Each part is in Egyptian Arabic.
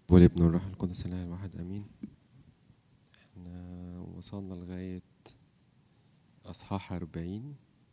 والابن والروح القدس الاله الواحد امين احنا وصلنا لغايه اصحاح أربعين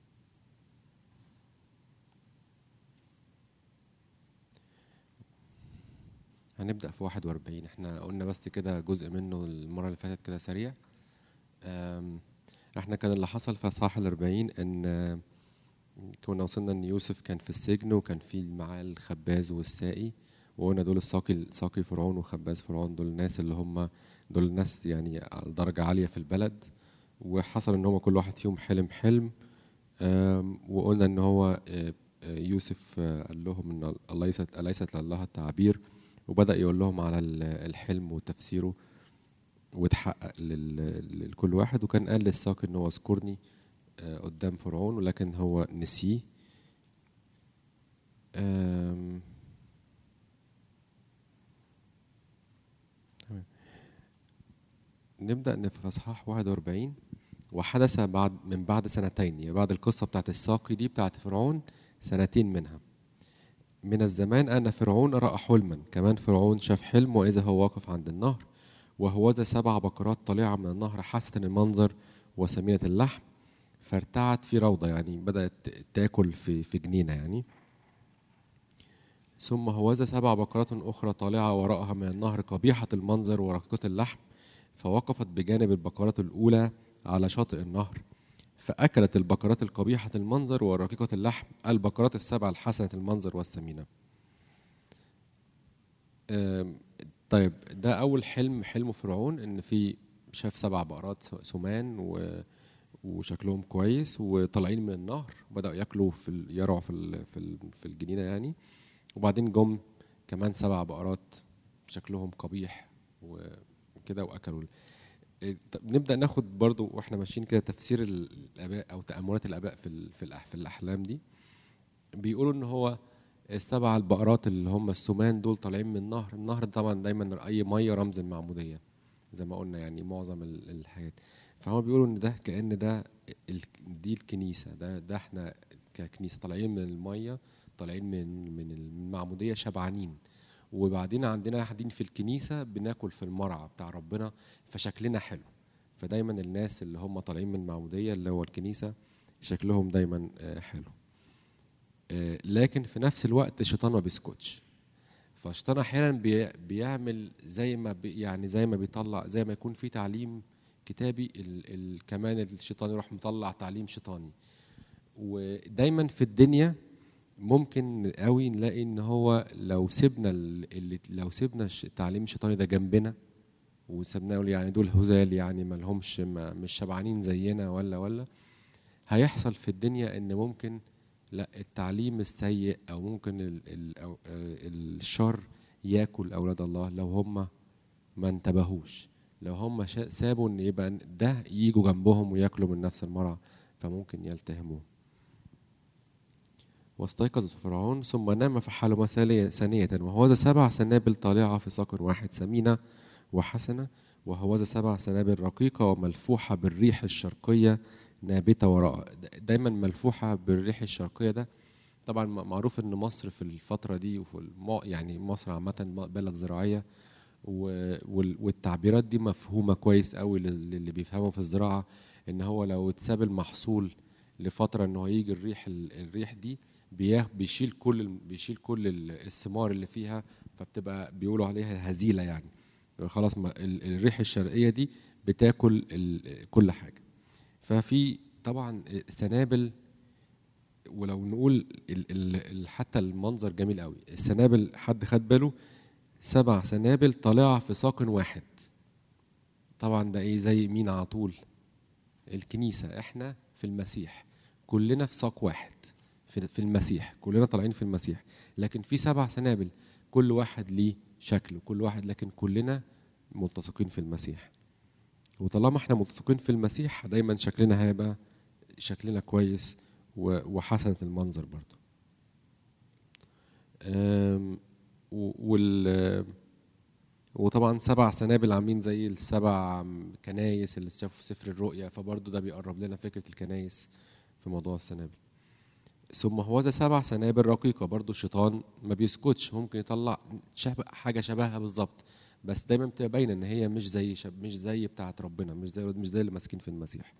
هنبدأ في واحد وأربعين احنا قلنا بس كده جزء منه المرة اللي فاتت كده سريع أم، احنا كان اللي حصل في اصحاح الأربعين ان آه، كنا وصلنا ان يوسف كان في السجن وكان في معاه الخباز والساقي وقلنا دول الساقي ساقي فرعون وخباز فرعون دول الناس اللي هم دول الناس يعني على درجة عالية في البلد وحصل ان هم كل واحد فيهم حلم حلم آم، وقلنا ان هو آه، آه، يوسف آه، قال لهم ان أليست أليست لله التعبير وبدأ يقول لهم على ال- الحلم وتفسيره وتحقق لل- لكل واحد وكان قال للساقي ان هو اذكرني آه، قدام فرعون ولكن هو نسيه آم، تمام. نبدأ في أصحاح 41 وحدث بعد من بعد سنتين يعني بعد القصة بتاعت الساقي دي بتاعت فرعون سنتين منها من الزمان أن فرعون رأى حلما كمان فرعون شاف حلم وإذا هو واقف عند النهر وهوذا سبع بقرات طالعة من النهر حسن المنظر وسمينة اللحم فارتعت في روضة يعني بدأت تاكل في في جنينة يعني ثم هوذا سبع بقرات أخرى طالعة وراءها من النهر قبيحة المنظر ورقيقة اللحم فوقفت بجانب البقرات الأولى على شاطئ النهر فأكلت البقرات القبيحة المنظر ورقيقة اللحم البقرات السبع الحسنة المنظر والسمينة آم، طيب ده أول حلم حلم فرعون إن في شاف سبع بقرات س- سمان و وشكلهم كويس وطالعين من النهر بدأوا ياكلوا في ال- يرعوا في ال- في ال- في الجنينة يعني وبعدين جم كمان سبع بقرات شكلهم قبيح وكده واكلوا إيه، طب نبدا ناخد برضو واحنا ماشيين كده تفسير ال- الاباء او تاملات الاباء في ال- في الأح- في الاحلام دي بيقولوا ان هو السبع البقرات اللي هم السمان دول طالعين من النهر النهر طبعا دايما اي ميه رمز المعموديه زي ما قلنا يعني معظم ال- الحاجات فهم بيقولوا ان ده كان ده ال- دي الكنيسه ده ده احنا ككنيسه طالعين من الميه طالعين من من المعموديه شبعانين وبعدين عندنا قاعدين في الكنيسه بناكل في المرعى بتاع ربنا فشكلنا حلو فدايما الناس اللي هم طالعين من المعموديه اللي هو الكنيسه شكلهم دايما آه، حلو آه، لكن في نفس الوقت الشيطان ما بيسكتش فالشيطان احيانا بي- بيعمل زي ما بي يعني زي ما بيطلع زي ما يكون في تعليم كتابي ال ال كمان الشيطان يروح مطلع تعليم شيطاني ودايما في الدنيا ممكن قوي نلاقي ان هو لو سيبنا ال- اللي لو سيبنا الش- التعليم الشيطاني ده جنبنا وسيبناه يقول يعني دول هزال يعني ما لهمش ما مش شبعانين زينا ولا ولا هيحصل في الدنيا ان ممكن لا التعليم السيء او ممكن ال ال أو آه، الشر ياكل اولاد الله لو هم ما انتبهوش لو هم شا- سابوا ان يبقى ده يجوا جنبهم وياكلوا من نفس المرعى فممكن يلتهموه واستيقظ فرعون ثم نام فحال مثالية ثانية وهوذا سبع سنابل طالعة في ساق واحد سمينة وحسنة وهوذا سبع سنابل رقيقة وملفوحة بالريح الشرقية نابتة وراء دايما ملفوحة بالريح الشرقية ده طبعا م- معروف ان مصر في الفترة دي وفي الم... يعني مصر عامة بلد زراعية و- وال- والتعبيرات دي مفهومة كويس قوي لل- للي بيفهموا في الزراعة ان هو لو اتساب المحصول لفترة ان هو يجي الريح ال- الريح دي بياه- بيشيل كل ال- بيشيل كل ال- الثمار اللي فيها فبتبقى بيقولوا عليها هزيلة يعني خلاص ما ال- الريح الشرقية دي بتاكل ال- كل حاجة ففي طبعا سنابل ولو نقول ال ال ال حتى المنظر جميل قوي السنابل حد خد باله سبع سنابل طالعة في ساق واحد طبعا ده ايه زي مين على طول الكنيسة احنا في المسيح كلنا في ساق واحد في في المسيح كلنا طالعين في المسيح لكن في سبع سنابل كل واحد ليه شكل كل واحد لكن كلنا ملتصقين في المسيح وطالما احنا ملتصقين في المسيح دايما شكلنا هيبقى شكلنا كويس و- وحسنة المنظر برضو أم، و- وال وطبعا سبع سنابل عاملين زي السبع كنايس اللي شافوا في سفر الرؤيا فبرضو ده بيقرب لنا فكرة الكنايس في موضوع السنابل ثم هو ذا سبع سنابل رقيقة برضو الشيطان ما بيسكتش ممكن يطلع شبه حاجة شبهها بالظبط بس دايما بتبقى باينة ان هي مش زي شب مش زي بتاعة ربنا مش زي مش زي اللي ماسكين في المسيح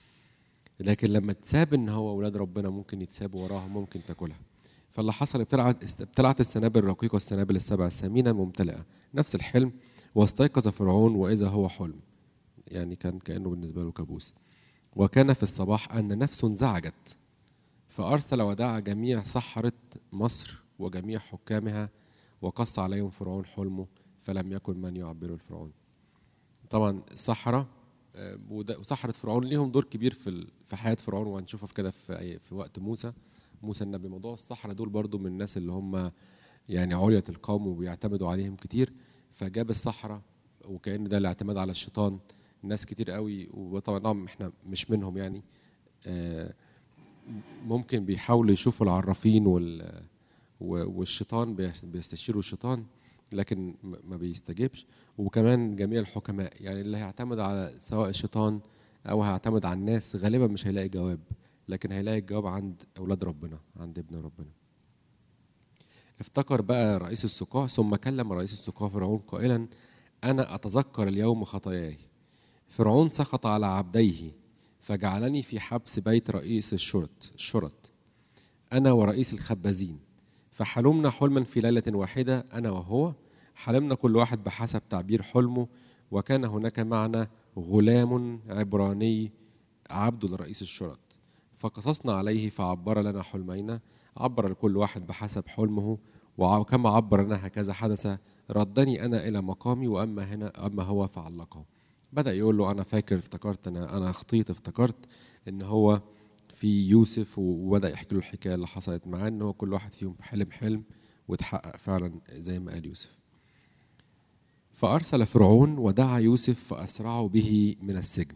لكن لما تساب ان هو اولاد ربنا ممكن يتسابوا وراها ممكن تاكلها فاللي حصل ابتلعت ابتلعت السنابل الرقيقة السنابل السبع الثمينة ممتلئة نفس الحلم واستيقظ فرعون وإذا هو حلم يعني كان كأنه بالنسبة له كابوس وكان في الصباح أن نفس انزعجت فأرسل ودعا جميع سحرة مصر وجميع حكامها وقص عليهم فرعون حلمه فلم يكن من يعبره الفرعون طبعا السحرة آه، وده- وسحرة فرعون ليهم دور كبير في ال- في حياة فرعون وهنشوفها في كده في أي- في وقت موسى موسى النبي موضوع السحرة دول برضو من الناس اللي هم يعني علية القوم وبيعتمدوا عليهم كتير فجاب السحرة وكأن ده الاعتماد على الشيطان ناس كتير قوي وطبعا طبعاً احنا مش منهم يعني آه، ممكن بيحاولوا يشوفوا العرافين وال و- والشيطان بيس- بيستشيروا الشيطان لكن م- ما بيستجيبش وكمان جميع الحكماء يعني اللي هيعتمد على سواء الشيطان او هيعتمد على الناس غالبا مش هيلاقي جواب لكن هيلاقي الجواب عند اولاد ربنا عند ابن ربنا افتكر بقى رئيس السقاة ثم كلم رئيس السقاة فرعون قائلا انا اتذكر اليوم خطاياي فرعون سخط على عبديه فجعلني في حبس بيت رئيس الشرط الشرط أنا ورئيس الخبازين فحلمنا حلما في ليلة واحدة أنا وهو حلمنا كل واحد بحسب تعبير حلمه وكان هناك معنا غلام عبراني عبد لرئيس الشرط فقصصنا عليه فعبر لنا حلمينا عبر لكل واحد بحسب حلمه وكما عبر لنا هكذا حدث ردني أنا إلى مقامي وأما هنا أما هو فعلقه بدأ يقول له أنا فاكر افتكرت أنا أنا خطيت افتكرت إن هو في يوسف وبدأ يحكي له الحكاية اللي حصلت معاه إن هو كل واحد فيهم حلم حلم واتحقق فعلا زي ما قال يوسف فأرسل فرعون ودعا يوسف فأسرعوا به من السجن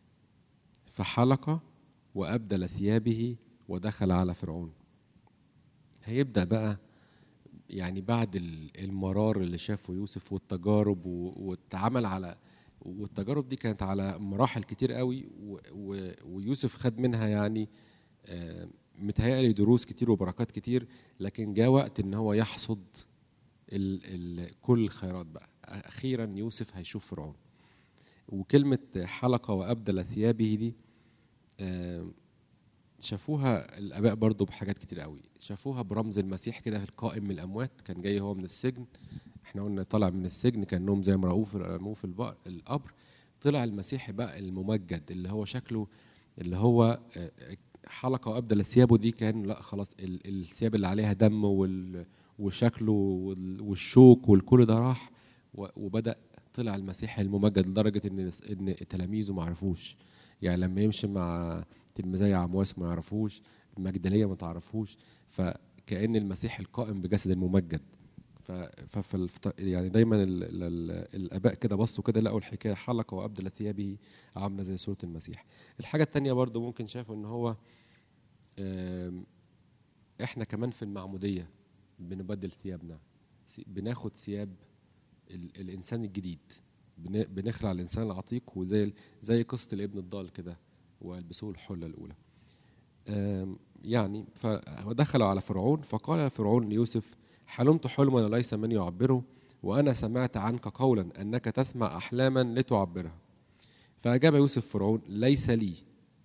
فحلق وأبدل ثيابه ودخل على فرعون هيبدأ بقى يعني بعد ال- المرار اللي شافه يوسف والتجارب و- والتعامل على والتجارب دي كانت على مراحل كتير قوي و- و- ويوسف خد منها يعني آه، متهيألي دروس كتير وبركات كتير لكن جاء وقت ان هو يحصد ال ال كل الخيرات بقى اخيرا يوسف هيشوف فرعون وكلمه حلقه وابدل ثيابه دي آه، شافوها الاباء برضو بحاجات كتير قوي شافوها برمز المسيح كده القائم من الاموات كان جاي هو من السجن احنا قلنا طالع من السجن كانهم زي ما رأوه في رموه في البق- القبر طلع المسيح بقى الممجد اللي هو شكله اللي هو آه، حلقه وابدل ثيابه دي كان لا خلاص ال- الثياب اللي عليها دم وال- وشكله وال- والشوك والكل ده راح و- وبدا طلع المسيح الممجد لدرجه ان ان تلاميذه ما عرفوش يعني لما يمشي مع تلميذي عمواس ما يعرفوش المجدليه ما تعرفوش فكأن المسيح القائم بجسد الممجد ف- ففي الفط- يعني دايما ال ال ال الاباء كده بصوا كده لقوا الحكايه حلقه وابدل ثيابه عامله زي صوره المسيح الحاجه التانية برضو ممكن شافوا ان هو آم، احنا كمان في المعموديه بنبدل ثيابنا ثي- بناخد ثياب ال الانسان الجديد بن- بنخلع الانسان العتيق وزي ال- زي قصه الابن الضال كده والبسوه الحله الاولى آم، يعني فدخلوا على فرعون فقال فرعون ليوسف حلمت حلما ليس من يعبره وأنا سمعت عنك قولا أنك تسمع أحلاما لتعبرها فأجاب يوسف فرعون ليس لي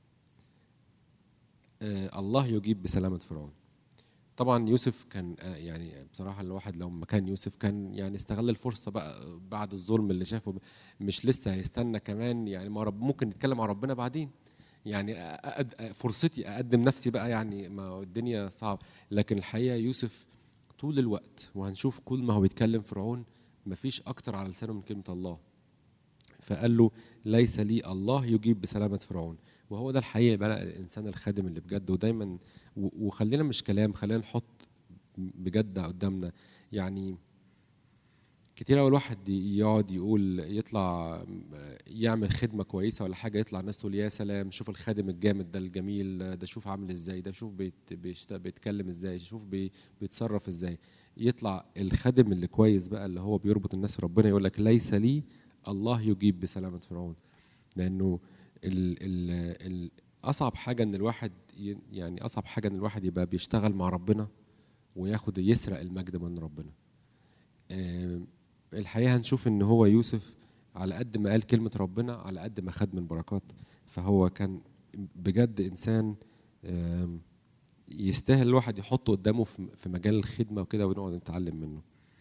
آه الله يجيب بسلامة فرعون طبعا يوسف كان آه يعني بصراحة الواحد لو مكان يوسف كان يعني استغل الفرصة بقى بعد الظلم اللي شافه مش لسه هيستنى كمان يعني ما رب ممكن نتكلم عن ربنا بعدين يعني أقد... فرصتي اقدم نفسي بقى يعني ما الدنيا صعب لكن الحقيقه يوسف طول الوقت وهنشوف كل ما هو بيتكلم فرعون مفيش اكتر على لسانه من كلمه الله فقال له ليس لي الله يجيب بسلامه فرعون وهو ده الحقيقه بقى الانسان الخادم اللي بجد ودايما و- وخلينا مش كلام خلينا نحط بجد قدامنا يعني كتير أوي الواحد يقعد يقول يطلع يعمل خدمة كويسة ولا حاجة يطلع الناس تقول يا سلام شوف الخادم الجامد ده الجميل ده شوف عامل ازاي ده شوف بيت بيشت- بيتكلم ازاي شوف بي بيتصرف ازاي يطلع الخادم اللي كويس بقى اللي هو بيربط الناس بربنا يقول لك ليس لي الله يجيب بسلامة فرعون لأنه ال ال ال أصعب حاجة إن الواحد ي- يعني اصعب حاجه ان الواحد يبقى بيشتغل مع ربنا وياخد يسرق المجد من ربنا آه، الحقيقه هنشوف ان هو يوسف على قد ما قال كلمه ربنا على قد ما خد من بركات فهو كان بجد انسان آم، يستاهل الواحد يحطه قدامه في في مجال الخدمه وكده ونقعد نتعلم منه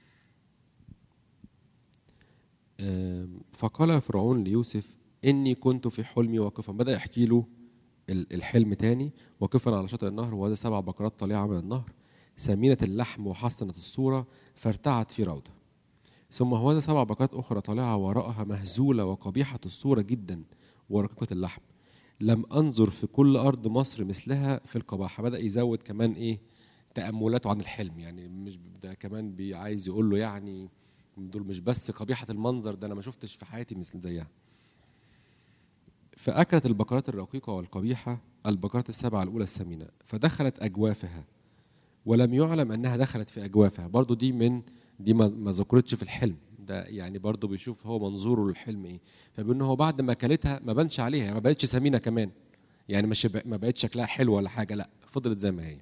آم، فقال فرعون ليوسف إني كنت في حلمي واقفا بدأ يحكي له ال- الحلم تاني واقفا على شاطئ النهر وهذا سبع بقرات طالعة من النهر سمينة اللحم وحسنة الصورة فارتعت في روضة ثم هذا سبع بقرات أخرى طالعة وراءها مهزولة وقبيحة الصورة جدا ورقيقة اللحم لم أنظر في كل أرض مصر مثلها في القباحة بدأ يزود كمان إيه تأملاته عن الحلم يعني مش ده كمان بي- عايز يقول له يعني دول مش بس قبيحة المنظر ده أنا ما شفتش في حياتي مثل زيها فأكلت البقرات الرقيقة والقبيحة البقرات السبعة الأولى السمينة فدخلت أجوافها ولم يعلم أنها دخلت في أجوافها برضو دي من دي ما ما ذكرتش في الحلم ده يعني برضو بيشوف هو منظوره للحلم ايه فبيقول ان هو بعد ما اكلتها ما بانش عليها يعني ما بقتش سمينه كمان يعني مش ب- ما بقتش شكلها حلو ولا حاجه لا فضلت زي ما هي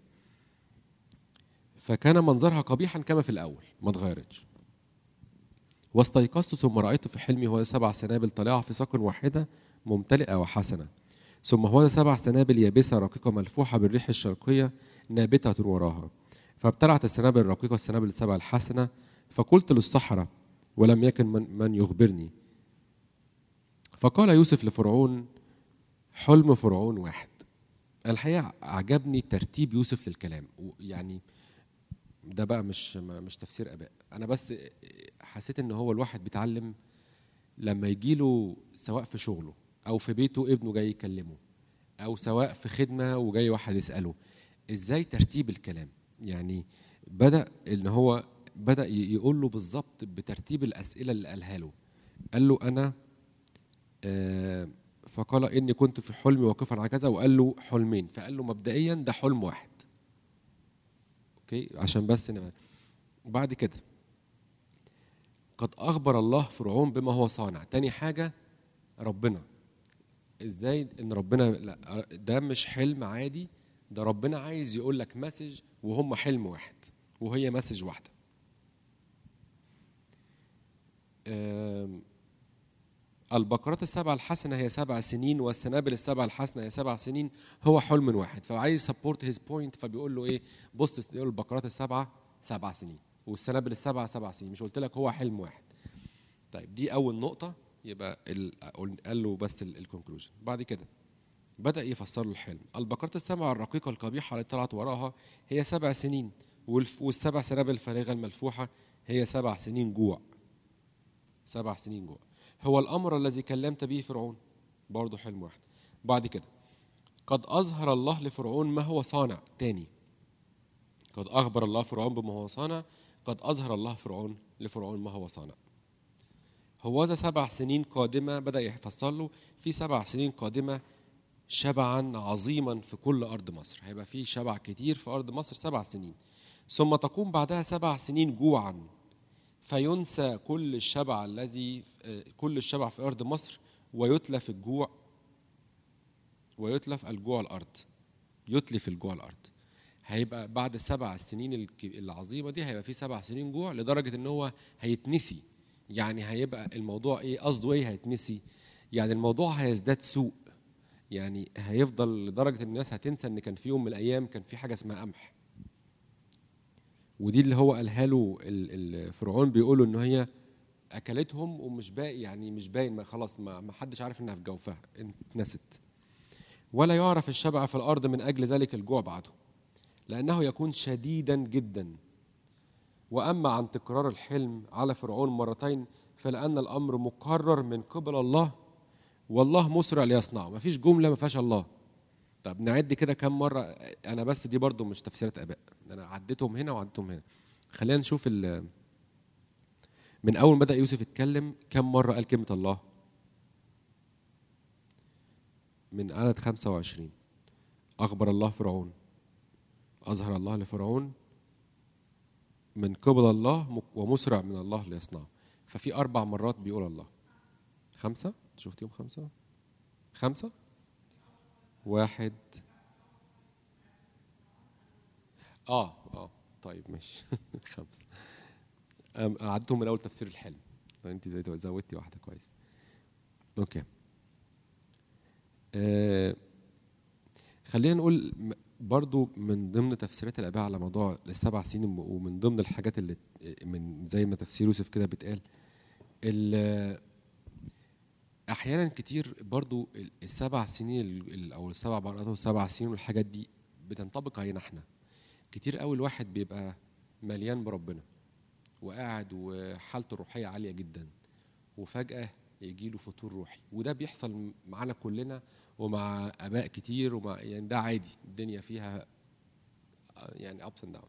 فكان منظرها قبيحا كما في الاول ما اتغيرتش واستيقظت ثم رايت في حلمي هو سبع سنابل طالعه في ساق واحده ممتلئه وحسنه ثم هو سبع سنابل يابسه رقيقه ملفوحه بالريح الشرقيه نابته وراها فابتلعت السنابل الرقيقه السنابل السبع الحسنه فقلت للصحراء ولم يكن من, من يخبرني فقال يوسف لفرعون حلم فرعون واحد الحقيقه عجبني ترتيب يوسف للكلام يعني ده بقى مش مش تفسير اباء انا بس حسيت ان هو الواحد بيتعلم لما يجي له سواء في شغله او في بيته ابنه جاي يكلمه او سواء في خدمه وجاي واحد يساله ازاي ترتيب الكلام يعني بدا ان هو بدا ي- يقول له بالظبط بترتيب الاسئله اللي قالها له قال له انا آه، فقال اني كنت في حلمي واقفا على كذا وقال له حلمين فقال له مبدئيا ده حلم واحد اوكي عشان بس نبقى وبعد كده قد اخبر الله فرعون بما هو صانع تاني حاجه ربنا ازاي ان ربنا لا ده مش حلم عادي ده ربنا عايز يقول لك مسج وهم حلم واحد وهي مسج واحده آم، البقرات السبع الحسنة هي سبع سنين والسنابل السبع الحسنة هي سبع سنين هو حلم واحد فعايز سبورت هيز بوينت فبيقول له ايه بص يقول البقرات السبعة سبع سنين والسنابل السبعة سبع سنين مش قلت لك هو حلم واحد طيب دي أول نقطة يبقى ال- قال له بس الكونكلوجن بعد كده بدأ يفسر له الحلم البقرات السبع الرقيقة القبيحة التي طلعت وراها هي سبع سنين والف- والسبع سنابل الفارغة الملفوحة هي سبع سنين جوع سبع سنين جوع هو الأمر الذي كلمت به فرعون برضه حلم واحد بعد كده قد أظهر الله لفرعون ما هو صانع تاني قد أخبر الله فرعون بما هو صانع قد أظهر الله فرعون لفرعون ما هو صانع هوذا سبع سنين قادمة بدأ يفسر له في سبع سنين قادمة شبعا عظيما في كل أرض مصر هيبقى في شبع كتير في أرض مصر سبع سنين ثم تقوم بعدها سبع سنين جوعا فينسى كل الشبع الذي آه، كل الشبع في أرض مصر ويتلف الجوع ويتلف الجوع الأرض يتلف الجوع الأرض هيبقى بعد السبع السنين الك- العظيمة دي هيبقى في سبع سنين جوع لدرجة إن هو هيتنسي يعني هيبقى الموضوع إيه قصده إيه هيتنسي يعني الموضوع هيزداد سوء يعني هيفضل لدرجة إن الناس هتنسى إن كان في يوم من الأيام كان في حاجة اسمها قمح ودي اللي هو قالها له ال- ال- فرعون بيقولوا ان هي اكلتهم ومش باقي يعني مش باين ما خلاص ما ما حدش عارف انها في جوفها اتنست ولا يعرف الشبع في الارض من اجل ذلك الجوع بعده لانه يكون شديدا جدا واما عن تكرار الحلم على فرعون مرتين فلان الامر مقرر من قبل الله والله مسرع ليصنعه ما فيش جمله ما فيهاش الله طب نعد كده كم مره انا بس دي برضو مش تفسيرات اباء انا عديتهم هنا وعديتهم هنا خلينا نشوف ال من اول ما بدا يوسف يتكلم كم مره قال كلمه الله من عدد 25 اخبر الله فرعون اظهر الله لفرعون من قبل الله ومسرع من الله ليصنعه ففي اربع مرات بيقول الله خمسه شفتيهم خمسه خمسه واحد اه اه طيب ماشي خمسة أم- عدتهم من اول تفسير الحلم انت زي زودتي واحده كويس اوكي آه خلينا نقول م- برضو من ضمن تفسيرات الاباء على موضوع السبع سنين ومن ضمن الحاجات اللي من زي ما تفسير يوسف كده بيتقال ال- احيانا كتير برضو ال- السبع سنين ال- ال- او السبع بقرات والسبع سنين والحاجات دي بتنطبق علينا احنا كتير قوي الواحد بيبقى مليان بربنا وقاعد وحالته الروحيه عاليه جدا وفجاه يجي له فتور روحي وده بيحصل معانا كلنا ومع اباء كتير ومع يعني ده عادي الدنيا فيها آه، يعني ابس اند داون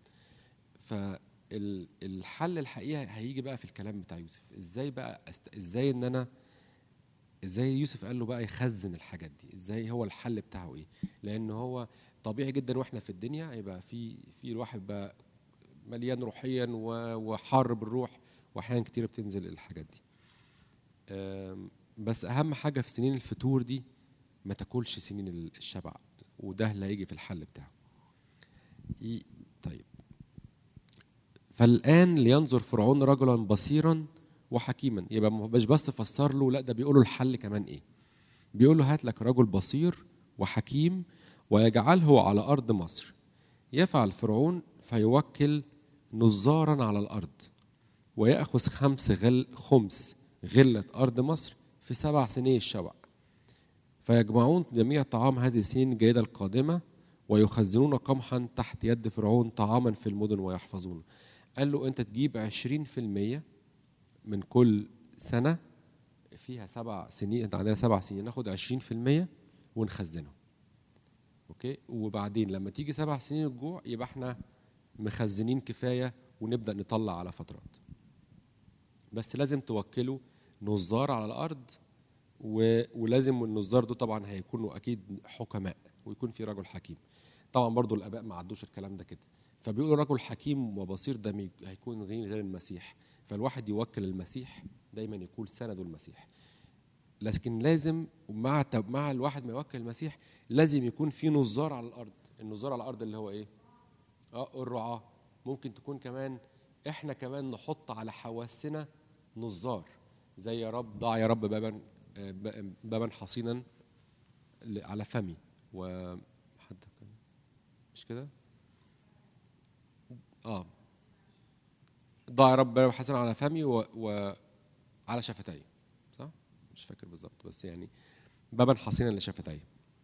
فالحل الحقيقه هيجي بقى في الكلام بتاع يوسف ازاي بقى أست... ازاي ان انا ازاي يوسف قال له بقى يخزن الحاجات دي ازاي هو الحل بتاعه ايه لان هو طبيعي جدا واحنا في الدنيا يبقى في في الواحد بقى مليان روحيا و- وحار بالروح واحيانا كتير بتنزل الحاجات دي أم، بس اهم حاجه في سنين الفتور دي ما تاكلش سنين ال- الشبع وده اللي هيجي في الحل بتاعه ي- طيب فالان لينظر فرعون رجلا بصيرا وحكيما يبقى مش بس فسر له لا ده بيقول له الحل كمان ايه بيقول له هات لك رجل بصير وحكيم ويجعله على ارض مصر يفعل فرعون فيوكل نظارا على الارض ويأخذ خمس غل خمس غلة أرض مصر في سبع سنين الشبع فيجمعون جميع طعام هذه السنين الجيدة القادمة ويخزنون قمحا تحت يد فرعون طعاما في المدن ويحفظونه قال له أنت تجيب عشرين في المية من كل سنة فيها سبع سنين انت عندنا سبع سنين ناخد عشرين في المية ونخزنهم اوكي وبعدين لما تيجي سبع سنين الجوع يبقى احنا مخزنين كفايه ونبدا نطلع على فترات بس لازم توكلوا نظار على الارض و... ولازم النظار ده طبعا هيكونوا اكيد حكماء ويكون في رجل حكيم طبعا برضو الاباء ما عدوش الكلام ده كده فبيقولوا رجل حكيم وبصير ده مي- هيكون غير غير المسيح فالواحد يوكل المسيح دايما يكون سنده المسيح لكن لازم مع تب- مع الواحد ما يوكل المسيح لازم يكون في نظار على الارض النظار على الارض اللي هو ايه اه الرعاه ممكن تكون كمان احنا كمان نحط على حواسنا نظار زي يا رب ضع يا رب بابا آه، ب- بابا حصينا ل- على فمي و حد كان مش كده اه ضع يا رب بابا حسنا على فمي و... وعلى شفتي صح مش فاكر بالظبط بس يعني بابا حصينا لشفتي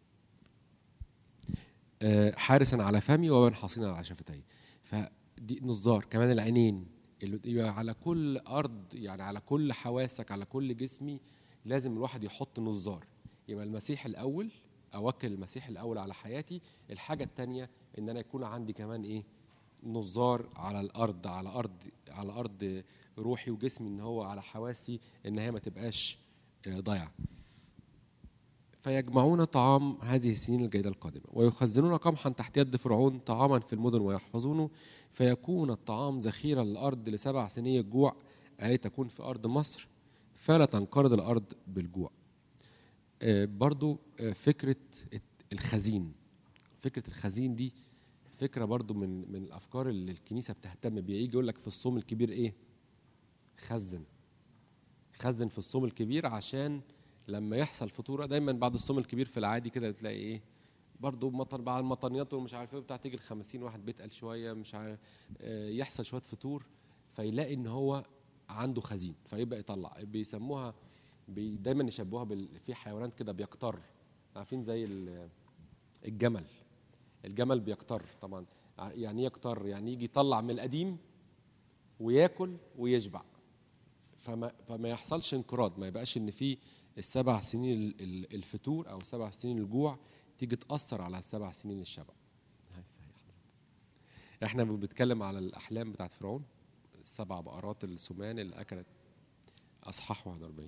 آه، حارسا على فمي وبابا حصينا على شفتي فدي نظار كمان العينين اللي يبقى على كل ارض يعني على كل حواسك على كل جسمي لازم الواحد يحط نظار يبقى المسيح الاول اوكل المسيح الاول على حياتي الحاجه الثانيه ان انا يكون عندي كمان ايه نظار على الارض على ارض على ارض روحي وجسمي ان هو على حواسي ان هي ما تبقاش آه، ضايعه فيجمعون طعام هذه السنين الجيدة القادمة ويخزنون قمحا تحت يد فرعون طعاما في المدن ويحفظونه فيكون الطعام ذخيرة للأرض لسبع سنين الجوع التي تكون في أرض مصر فلا تنقرض الأرض بالجوع آه، برضو آه، فكرة الخزين فكرة الخزين دي فكرة برضو من من الأفكار اللي الكنيسة بتهتم بيها يجي يقول لك في الصوم الكبير إيه خزن خزن في الصوم الكبير عشان لما يحصل فطوره دايما بعد الصوم الكبير في العادي كده تلاقي ايه برضه مطر بعد المطرنيات ومش عارف ايه بتاع تيجي ال 50 واحد بيتقل شويه مش عارف آه، يحصل شويه فطور فيلاقي ان هو عنده خزين فيبقى يطلع بيسموها بي دايما يشبهوها بال... في حيوانات كده بيقتر عارفين زي ال- الجمل الجمل بيقتر طبعا ع- يعني ايه يقتر يعني يجي يطلع من القديم وياكل ويشبع فما فما يحصلش انقراض ما يبقاش ان في السبع سنين ال- ال- الفتور او سبع سنين الجوع تيجي تاثر على السبع سنين الشبع هاي صحيح. احنا بنتكلم على الاحلام بتاعت فرعون السبع بقرات السمان اللي اكلت اصحاح 41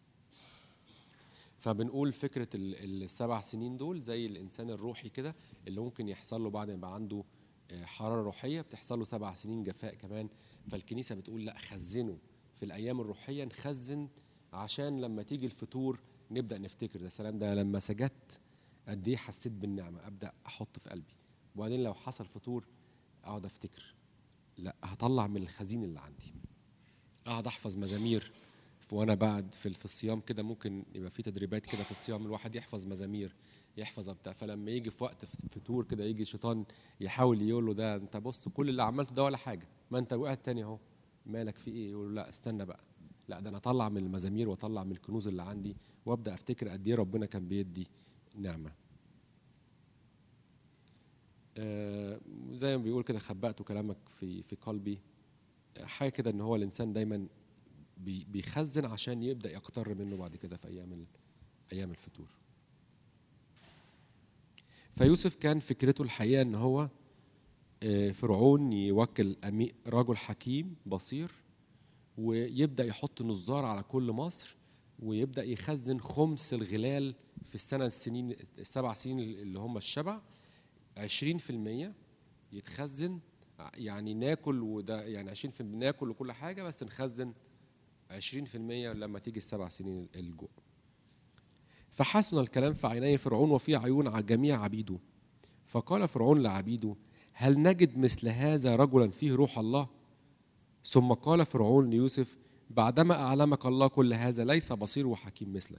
فبنقول فكره ال- السبع سنين دول زي الانسان الروحي كده اللي ممكن يحصل له بعد ما يبقى عنده آه، حراره روحيه بتحصل له سبع سنين جفاء كمان فالكنيسه بتقول لا خزنوا في الايام الروحيه نخزن عشان لما تيجي الفتور نبدا نفتكر ده سلام ده لما سجدت قد ايه حسيت بالنعمه ابدا احط في قلبي وبعدين لو حصل فطور اقعد افتكر لا هطلع من الخزين اللي عندي اقعد احفظ مزامير وانا بعد في في الصيام كده ممكن يبقى في تدريبات كده في الصيام الواحد يحفظ مزامير يحفظ بتاع فلما يجي في وقت فتور كده يجي الشيطان يحاول يقول له ده انت بص كل اللي عملته ده ولا حاجه ما انت وقعت تاني اهو مالك في ايه يقول له لا استنى بقى لا ده انا اطلع من المزامير واطلع من الكنوز اللي عندي وابدا افتكر قد ايه ربنا كان بيدي نعمه آه زي ما بيقول كده خبأت كلامك في في قلبي حاجه كده ان هو الانسان دايما بي- بيخزن عشان يبدا يقتر منه بعد كده في ايام ال- ايام الفتور فيوسف كان فكرته الحقيقه ان هو آه، فرعون يوكل أمي- رجل حكيم بصير ويبدا يحط نظار على كل مصر ويبدا يخزن خمس الغلال في السنه السنين السبع سنين اللي هم الشبع 20% يتخزن يعني ناكل وده يعني 20% ناكل وكل حاجه بس نخزن 20% لما تيجي السبع سنين الجوع فحسن الكلام في عيني فرعون وفي عيون ع- جميع عبيده فقال فرعون لعبيده هل نجد مثل هذا رجلا فيه روح الله ثم قال فرعون ليوسف بعدما أعلمك الله كل هذا ليس بصير وحكيم مثلك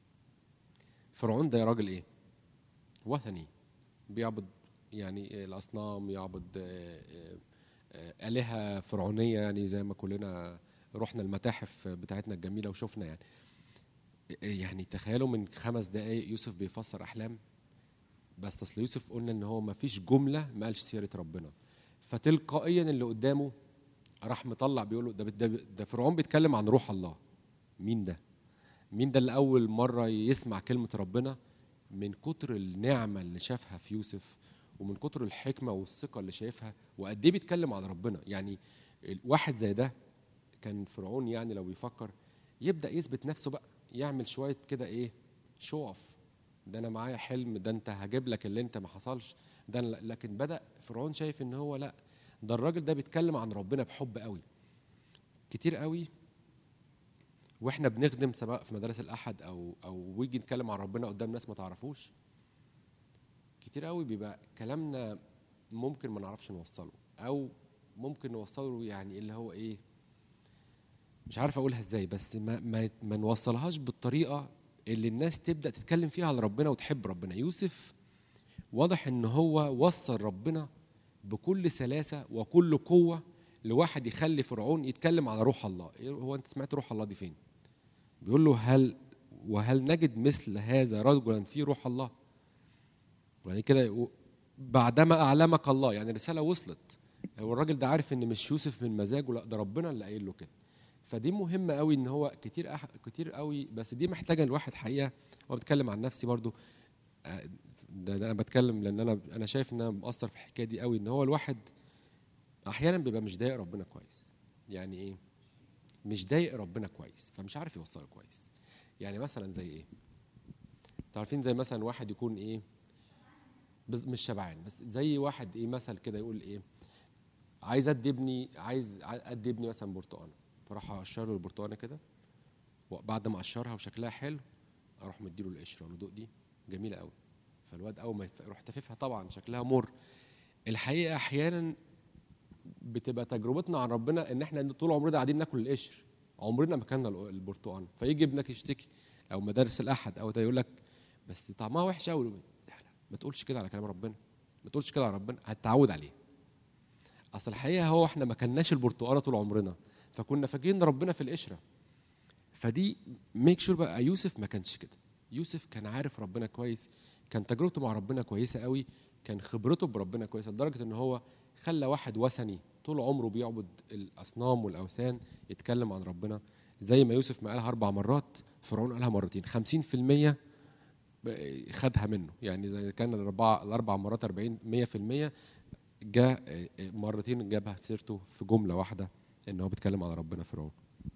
فرعون ده يا راجل ايه وثني بيعبد يعني الأصنام يعبد آه، آه، آه، آلهة فرعونية يعني زي ما كلنا رحنا المتاحف بتاعتنا الجميلة وشفنا يعني يعني تخيلوا من خمس دقايق يوسف بيفسر أحلام بس أصل يوسف قلنا إن هو ما فيش جملة ما قالش سيرة ربنا فتلقائيا اللي قدامه راح مطلع بيقول له ده, ده, ده فرعون بيتكلم عن روح الله مين ده؟ مين ده اللي أول مرة يسمع كلمة ربنا من كتر النعمة اللي شافها في يوسف ومن كتر الحكمة والثقة اللي شايفها وقد إيه بيتكلم عن ربنا يعني واحد زي ده كان فرعون يعني لو بيفكر يبدأ يثبت نفسه بقى يعمل شوية كده إيه شو اوف ده أنا معايا حلم ده أنت هجيب لك اللي أنت ما حصلش ده أنا لكن بدأ فرعون شايف إن هو لأ ده الراجل ده بيتكلم عن ربنا بحب قوي كتير قوي واحنا بنخدم سواء في مدارس الاحد او او ويجي نتكلم عن ربنا قدام ناس ما تعرفوش كتير قوي بيبقى كلامنا ممكن ما نعرفش نوصله او ممكن نوصله يعني اللي هو ايه مش عارف اقولها ازاي بس ما ما, ما نوصلهاش بالطريقه اللي الناس تبدا تتكلم فيها على ربنا وتحب ربنا يوسف واضح ان هو وصل ربنا بكل سلاسه وكل قوه لواحد يخلي فرعون يتكلم على روح الله إيه هو انت سمعت روح الله دي فين بيقول له هل وهل نجد مثل هذا رجلا فيه روح الله يعني كده يقول- بعدما اعلمك الله يعني الرساله وصلت هو الراجل ده عارف ان مش يوسف من مزاجه لا ده ربنا اللي قايل له كده فدي مهمه قوي ان هو كتير أح... كتير قوي بس دي محتاجه الواحد حقيقه هو بتكلم عن نفسي برضو آه، ده, ده انا بتكلم لان انا انا شايف ان انا مقصر في الحكايه دي قوي ان هو الواحد احيانا بيبقى مش ضايق ربنا كويس يعني ايه مش ضايق ربنا كويس فمش عارف يوصله كويس يعني مثلا زي ايه تعرفين زي مثلا واحد يكون ايه بس مش شبعان بس زي واحد ايه مثل كده يقول ايه عايز ادي ابني عايز ادي ابني مثلا برتقانه فراح اقشر له البرتقانه كده وبعد ما اقشرها وشكلها حلو اروح مديله القشره اقول له دوق دي جميله قوي فالواد اول ما يف- يروح تففها طبعا شكلها مر الحقيقه احيانا بتبقى تجربتنا عن ربنا ان احنا طول عمرنا قاعدين ناكل القشر عمرنا ما كلنا ال- البرتقال فيجي ابنك يشتكي او مدارس الاحد او ده يقول لك بس طعمها وحش قوي لا لا ما تقولش كده على كلام ربنا ما تقولش كده على ربنا هتتعود عليه اصل الحقيقه هو احنا ما كلناش البرتقاله طول عمرنا فكنا فاكرين ان ربنا في القشره فدي ميك شور بقى يوسف ما كانش كده يوسف كان عارف ربنا كويس كان تجربته مع ربنا كويسه قوي كان خبرته بربنا كويسه لدرجه ان هو خلى واحد وثني طول عمره بيعبد الاصنام والاوثان يتكلم عن ربنا زي ما يوسف ما قالها اربع مرات فرعون قالها مرتين 50% ب- خدها منه يعني زي كان الاربع الاربع مرات 40 100% جاء آه، آه، مرتين جابها في سيرته في جمله واحده ان هو بيتكلم على ربنا فرعون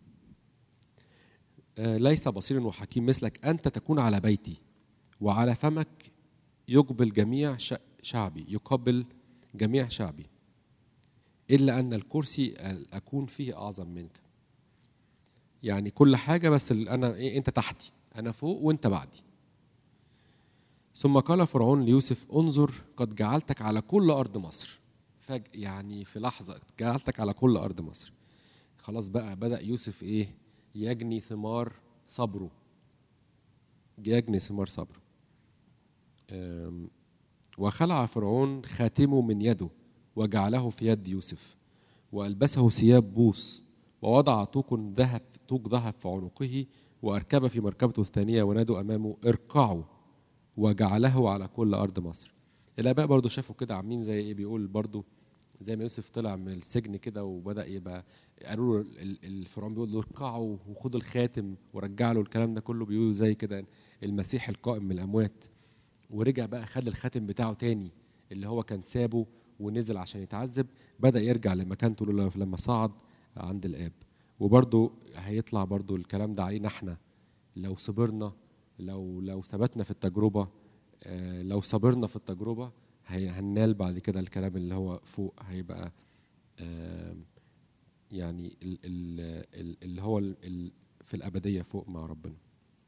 آه، ليس بصير وحكيم مثلك انت تكون على بيتي وعلى فمك يقبل جميع ش- شعبي يقبل جميع شعبي الا ان الكرسي ال- اكون فيه اعظم منك يعني كل حاجه بس ال- انا إيه انت تحتي انا فوق وانت بعدي ثم قال فرعون ليوسف انظر قد جعلتك على كل ارض مصر فج يعني في لحظه جعلتك على كل ارض مصر خلاص بقى بدا يوسف ايه يجني ثمار صبره يجني ثمار صبره أم، وخلع فرعون خاتمه من يده وجعله في يد يوسف والبسه ثياب بوس ووضع طوق ذهب طوق ذهب في عنقه واركب في مركبته الثانيه ونادوا امامه اركعوا وجعله على كل ارض مصر الاباء برضو شافوا كده عاملين زي ايه بيقول برضو زي ما يوسف طلع من السجن كده وبدا يبقى قالوا له ال- ال- الفرعون بيقول له اركعوا وخدوا الخاتم ورجع له الكلام ده كله بيقولوا زي كده المسيح القائم من الاموات ورجع بقى خد الخاتم بتاعه تاني اللي هو كان سابه ونزل عشان يتعذب بدا يرجع لمكانته لما- لما صعد عند الاب وبرضو هيطلع برضو الكلام ده علينا احنا لو صبرنا لو لو ثبتنا في التجربه آه، لو صبرنا في التجربه هي- هننال بعد كده الكلام اللي هو فوق هيبقى آم، يعني ال- ال- ال- اللي هو ال- ال- في الأبدية فوق مع ربنا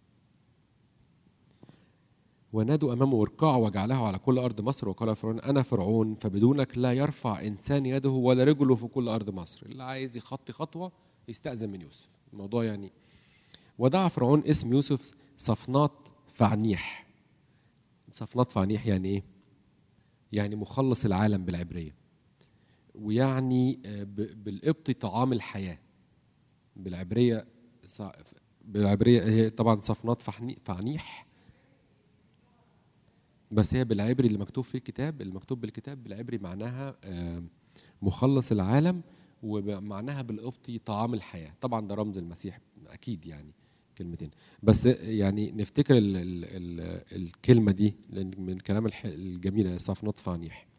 ونادوا أمامه اركعوا وجعله على كل أرض مصر وقال فرعون أنا فرعون فبدونك لا يرفع إنسان يده ولا رجله في كل أرض مصر اللي عايز يخطي خطوة يستأذن من يوسف الموضوع يعني ودعا فرعون اسم يوسف صفنات فعنيح صفنات فعنيح يعني إيه؟ يعني مخلص العالم بالعبرية ويعني آه، ب- بالقبط طعام الحياة بالعبرية ص- بالعبرية هي طبعا صفنات فحني- فعنيح بس هي بالعبري اللي مكتوب في الكتاب المكتوب بالكتاب بالعبري معناها آه، مخلص العالم ومعناها بالقبطي طعام الحياة طبعا ده رمز المسيح أكيد يعني كلمتين بس يعني نفتكر ال ال ال الكلمة دي لأن من الكلام الح- الجميل صفنات فعنيح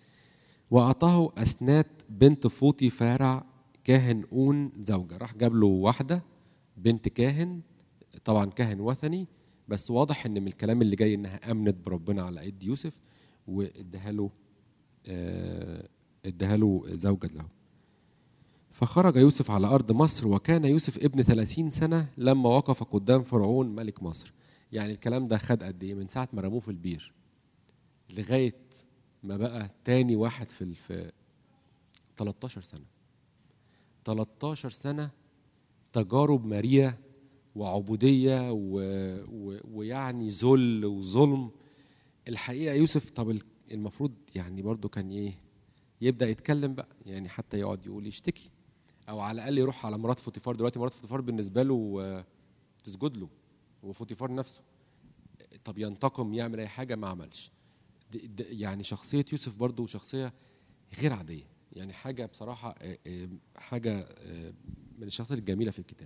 وأعطاه أسنات بنت فوطي فارع كاهن أون زوجة راح جاب له واحدة بنت كاهن طبعا كاهن وثني بس واضح ان من الكلام اللي جاي انها امنت بربنا على ايد يوسف واداها له آه، اداها له زوجة له فخرج يوسف على أرض مصر وكان يوسف ابن ثلاثين سنة لما وقف قدام فرعون ملك مصر يعني الكلام ده خد قد إيه من ساعة ما رموه في البير لغاية ما بقى تاني واحد في ال- في 13 سنة 13 سنة تجارب مريرة وعبودية و... و... ويعني ذل وظلم الحقيقة يوسف طب ال- المفروض يعني برضو كان ايه يبدأ يتكلم بقى يعني حتى يقعد يقول يشتكي او على الاقل يروح على مرات فوتيفار دلوقتي مرات فوتيفار بالنسبة له آه، تسجد له وفوتيفار نفسه طب ينتقم يعمل اي حاجة ما عملش د- د- يعني شخصية يوسف برضو شخصية غير عادية يعني حاجة بصراحة آه، آه، حاجة آه، من الشخصيات الجميلة في الكتاب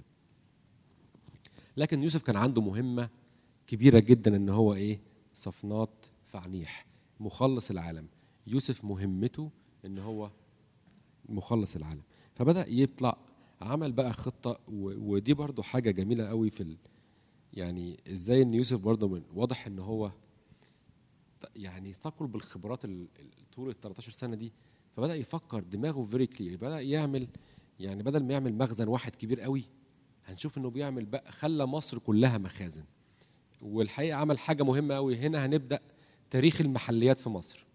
لكن يوسف كان عنده مهمة كبيرة جدا ان هو ايه صفنات فعنيح مخلص العالم يوسف مهمته ان هو مخلص العالم فبدأ يطلع عمل بقى خطة و- ودي برضو حاجة جميلة قوي في ال... يعني ازاي ان يوسف برضو من واضح ان هو ت- يعني ثقل بالخبرات ال- ال- طول ال 13 سنة دي فبدأ يفكر دماغه فيري كلير بدأ يعمل يعني بدل ما يعمل مخزن واحد كبير قوي هنشوف انه بيعمل بقى خلى مصر كلها مخازن والحقيقه عمل حاجه مهمه قوي هنا هنبدا تاريخ المحليات في مصر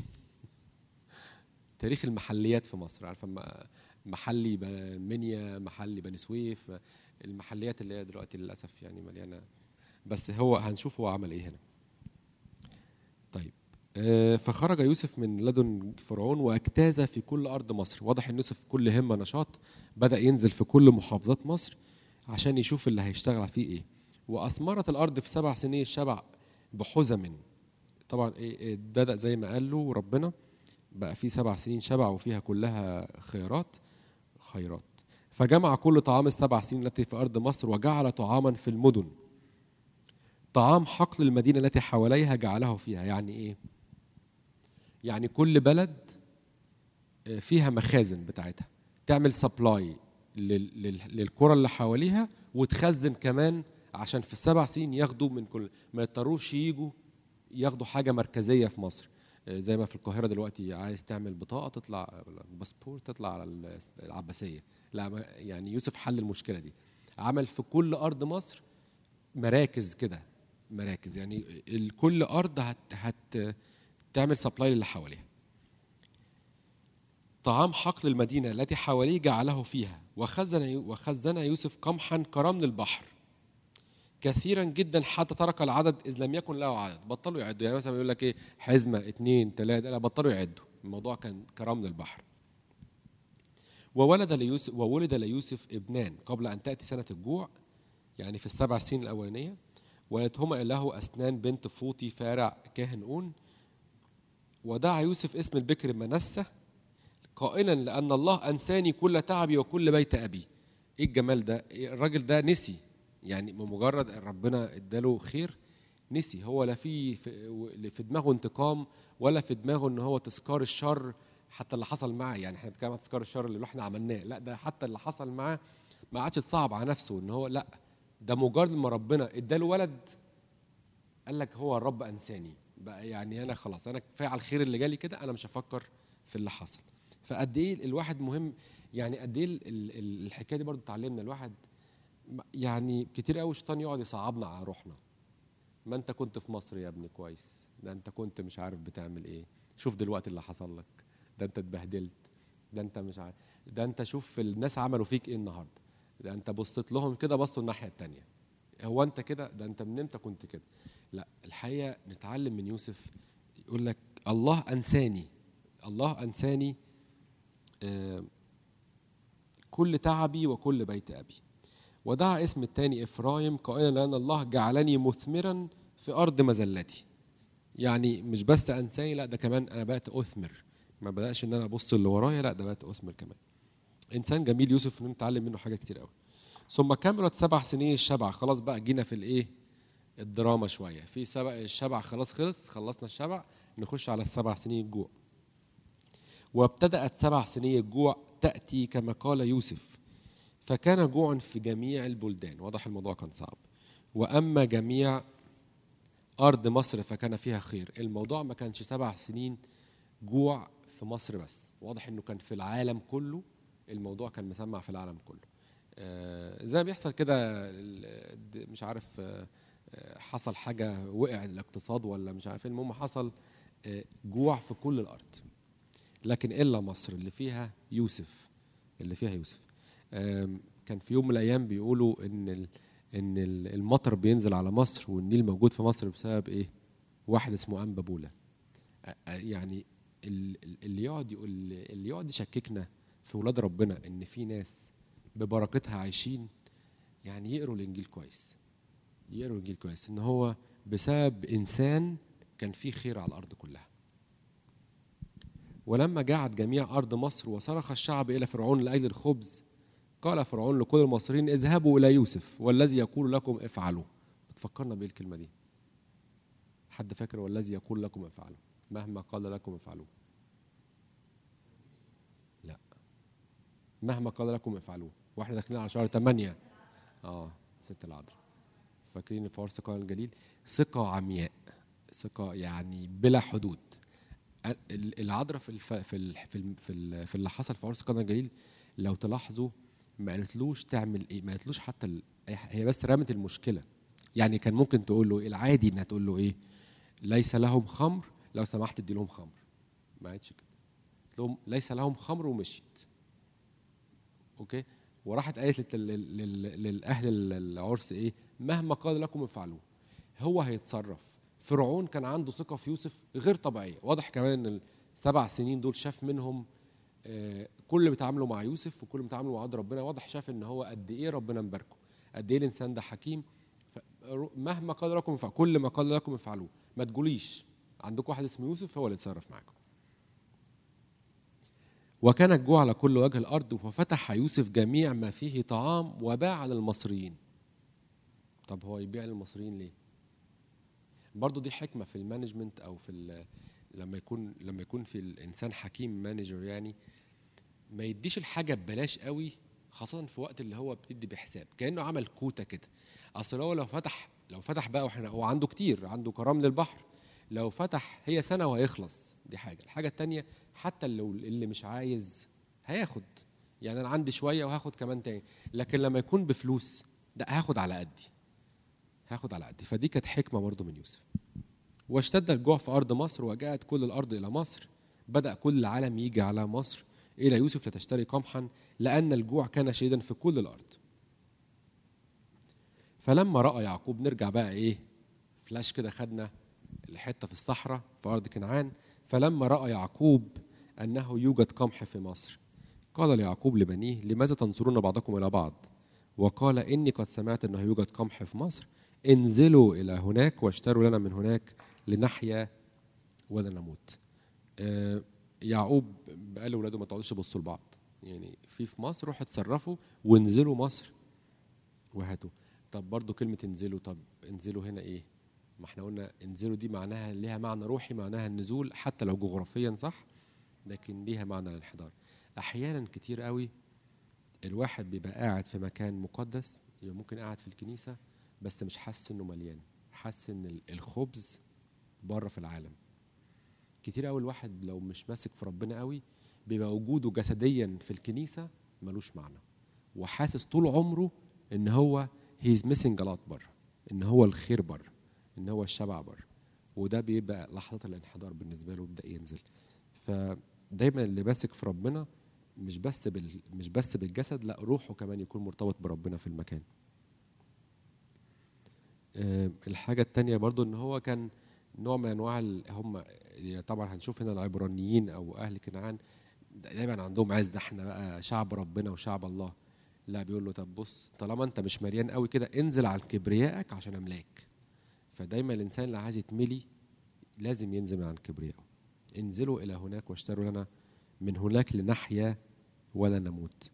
تاريخ المحليات في مصر عارفه م- محلي ب- منيا محلي بني سويف المحليات اللي هي دلوقتي للاسف يعني مليانه بس هو هنشوف هو عمل ايه هنا طيب آه، فخرج يوسف من لدن فرعون واجتاز في كل ارض مصر واضح ان يوسف كل همه نشاط بدا ينزل في كل محافظات مصر عشان يشوف اللي هيشتغل فيه ايه واثمرت الارض في سبع سنين الشبع بحزم طبعا ايه إيه بدا زي ما قال له ربنا بقى في سبع سنين شبع وفيها كلها خيرات خيرات فجمع كل طعام السبع سنين التي في ارض مصر وجعل طعاما في المدن طعام حقل المدينه التي حواليها جعله فيها يعني ايه يعني كل بلد آه، فيها مخازن بتاعتها تعمل سبلاي للقرى اللي حواليها وتخزن كمان عشان في السبع سنين ياخدوا من كل ما يضطروش يجوا ياخدوا حاجه مركزيه في مصر آه، زي ما في القاهره دلوقتي عايز تعمل بطاقه تطلع باسبور تطلع على ال- العباسيه لا ما- يعني يوسف حل المشكله دي عمل في كل ارض مصر مراكز كده مراكز يعني ال- كل ارض هت هت تعمل سبلاي للي حواليها طعام حقل المدينة التي حواليه جعله فيها وخزن وخزن يوسف قمحا كرمل البحر كثيرا جدا حتى ترك العدد إذ لم يكن له عدد بطلوا يعدوا يعني مثلا يقول لك إيه حزمة اتنين تلاتة لا بطلوا يعدوا الموضوع كان كرمل البحر وولد ليوسف وولد ليوسف ابنان قبل أن تأتي سنة الجوع يعني في السبع سنين الأولانية ولدهما له أسنان بنت فوطي فارع كاهن أون ودعا يوسف اسم البكر منسة قائلا لأن الله أنساني كل تعبي وكل بيت أبي إيه الجمال ده إيه الراجل ده نسي يعني بمجرد ربنا اداله خير نسي هو لا في في في دماغه انتقام ولا في دماغه ان هو تذكار الشر حتى اللي حصل معاه يعني احنا بنتكلم عن تذكار الشر اللي احنا عملناه لا ده حتى اللي حصل معاه ما عادش تصعب على نفسه ان هو لا ده مجرد ما ربنا اداله ولد قال لك هو الرب انساني بقى يعني انا خلاص انا كفايه على الخير اللي جالي كده انا مش هفكر في اللي حصل فقد ايه الواحد مهم يعني قد ايه ال- ال- الحكايه دي برضو اتعلمنا الواحد م- يعني كتير قوي الشيطان يقعد يصعبنا على روحنا ما انت كنت في مصر يا ابني كويس ده انت كنت مش عارف بتعمل ايه شوف دلوقتي اللي حصل لك ده انت اتبهدلت ده انت مش عارف ده انت شوف الناس عملوا فيك ايه النهارده ده انت بصيت لهم كده بصوا الناحيه التانية هو انت كده ده انت من امتى كنت كده لا الحقيقه نتعلم من يوسف يقول لك الله انساني الله انساني آه، كل تعبي وكل بيت ابي ودعا اسم الثاني افرايم قائلا لان الله جعلني مثمرا في ارض مذلتي يعني مش بس انساني لا ده كمان انا بقيت اثمر ما بداش ان انا ابص اللي ورايا لا ده بقيت اثمر كمان انسان جميل يوسف نتعلم منه حاجه كتير قوي ثم كملت سبع سنين الشبع خلاص بقى جينا في الايه الدراما شويه في سبع الشبع خلاص خلص خلصنا الشبع نخش على السبع سنين الجوع وابتدأت سبع سنين الجوع تأتي كما قال يوسف فكان جوع في جميع البلدان واضح الموضوع كان صعب وأما جميع أرض مصر فكان فيها خير الموضوع ما كانش سبع سنين جوع في مصر بس واضح انه كان في العالم كله الموضوع كان مسمع في العالم كله آه، زي ما بيحصل كده ال- د- مش عارف آه، آه، حصل حاجة وقع الاقتصاد ولا مش عارف إيه، المهم حصل آه، جوع في كل الأرض لكن إلا مصر اللي فيها يوسف اللي فيها يوسف آم، كان في يوم من الأيام بيقولوا إن ال- إن ال- المطر بينزل على مصر والنيل موجود في مصر بسبب إيه؟ واحد اسمه أنبابولة آه، آه، يعني ال- ال- اللي يقعد يقول اللي يقعد يشككنا في ولاد ربنا ان في ناس ببركتها عايشين يعني يقروا الانجيل كويس يقروا الانجيل كويس ان هو بسبب انسان كان فيه خير على الارض كلها ولما جاعت جميع ارض مصر وصرخ الشعب الى فرعون لاجل الخبز قال فرعون لكل المصريين اذهبوا الى يوسف والذي يقول لكم افعلوا بتفكرنا بايه الكلمه دي حد فاكر والذي يقول لكم افعلوا مهما قال لكم افعلوه لا مهما قال لكم افعلوه واحنا داخلين على شهر 8 اه ست العذراء فاكرين في عرس قال الجليل ثقة عمياء ثقة يعني بلا حدود ال- العذراء في الف... في ال... في ال... في, ال... في اللي حصل في عرس قنا الجليل لو تلاحظوا ما قالتلوش تعمل ايه ما قالتلوش حتى ال... هي بس رمت المشكله يعني كان ممكن تقول له إيه؟ العادي انها تقول له ايه ليس لهم خمر لو سمحت ادي لهم خمر ما قالتش كده قالت لهم ليس لهم خمر ومشيت اوكي وراحت قالت لل- لل- لل- للاهل العرس ايه مهما قال لكم افعلوه هو هيتصرف فرعون كان عنده ثقه في يوسف غير طبيعيه واضح كمان ان السبع سنين دول شاف منهم آه، كل اللي بيتعاملوا مع يوسف وكل اللي بيتعاملوا مع عبد ربنا واضح شاف ان هو قد ايه ربنا مباركه قد ايه الانسان ده حكيم ف- مهما قال لكم افعلوا كل ما قال لكم افعلوه ما تقوليش عندكم واحد اسمه يوسف هو اللي يتصرف معاكم وكان الجوع على كل وجه الارض وفتح يوسف جميع ما فيه طعام وباع للمصريين طب هو يبيع للمصريين ليه برضو دي حكمه في المانجمنت او في ال- لما يكون لما يكون في الانسان حكيم مانجر يعني ما يديش الحاجه ببلاش قوي خاصه في وقت اللي هو بتدي بحساب كانه عمل كوتا كده اصل هو لو فتح لو فتح بقى واحنا هو عنده كتير عنده كرام للبحر لو فتح هي سنه وهيخلص دي حاجه الحاجه التانية حتى لو اللي مش عايز هياخد يعني انا عندي شويه وهاخد كمان تاني لكن لما يكون بفلوس ده هاخد على قدي هاخد على قدي فدي كانت حكمه برضو من يوسف واشتد الجوع في ارض مصر وجاءت كل الارض الى مصر بدا كل العالم يجي على مصر الى يوسف لتشتري قمحا لان الجوع كان شديدا في كل الارض فلما راى يعقوب نرجع بقى ايه فلاش كده خدنا الحته في الصحراء في ارض كنعان فلما راى يعقوب انه يوجد قمح في مصر قال ليعقوب لبنيه لماذا تنظرون بعضكم الى بعض وقال اني قد سمعت انه يوجد قمح في مصر انزلوا الى هناك واشتروا لنا من هناك لنحيا ولا نموت آه، يعقوب قال لاولاده ما تقعدوش تبصوا لبعض يعني في في مصر روحوا اتصرفوا وانزلوا مصر وهاتوا طب برضو كلمة انزلوا طب انزلوا هنا ايه؟ ما احنا قلنا انزلوا دي معناها ليها معنى روحي معناها النزول حتى لو جغرافيا صح لكن ليها معنى الانحدار احيانا كتير قوي الواحد بيبقى قاعد في مكان مقدس يبقى ممكن قاعد في الكنيسة بس مش حاسس انه مليان حاسس ان ال- الخبز بره في العالم كتير قوي الواحد لو مش ماسك في ربنا قوي بيبقى وجوده جسديا في الكنيسة ملوش معنى وحاسس طول عمره ان هو هيز ميسنج a lot بره ان هو الخير بره ان هو الشبع بره وده بيبقى لحظات الانحدار بالنسبه له بيبدا ينزل فدايما اللي ماسك في ربنا مش بس بال مش بس بالجسد لا روحه كمان يكون مرتبط بربنا في المكان آه، الحاجة التانية برضو ان هو كان نوع من انواع ال- هم طبعا هنشوف هنا العبرانيين او اهل كنعان دايما عندهم عز احنا بقى شعب ربنا وشعب الله لا بيقول له طب بص طالما انت مش مليان قوي كده انزل عن كبريائك عشان املاك فدايما الانسان اللي عايز يتملي لازم ينزل من عن كبريائه انزلوا الى هناك واشتروا لنا من هناك لنحيا ولا نموت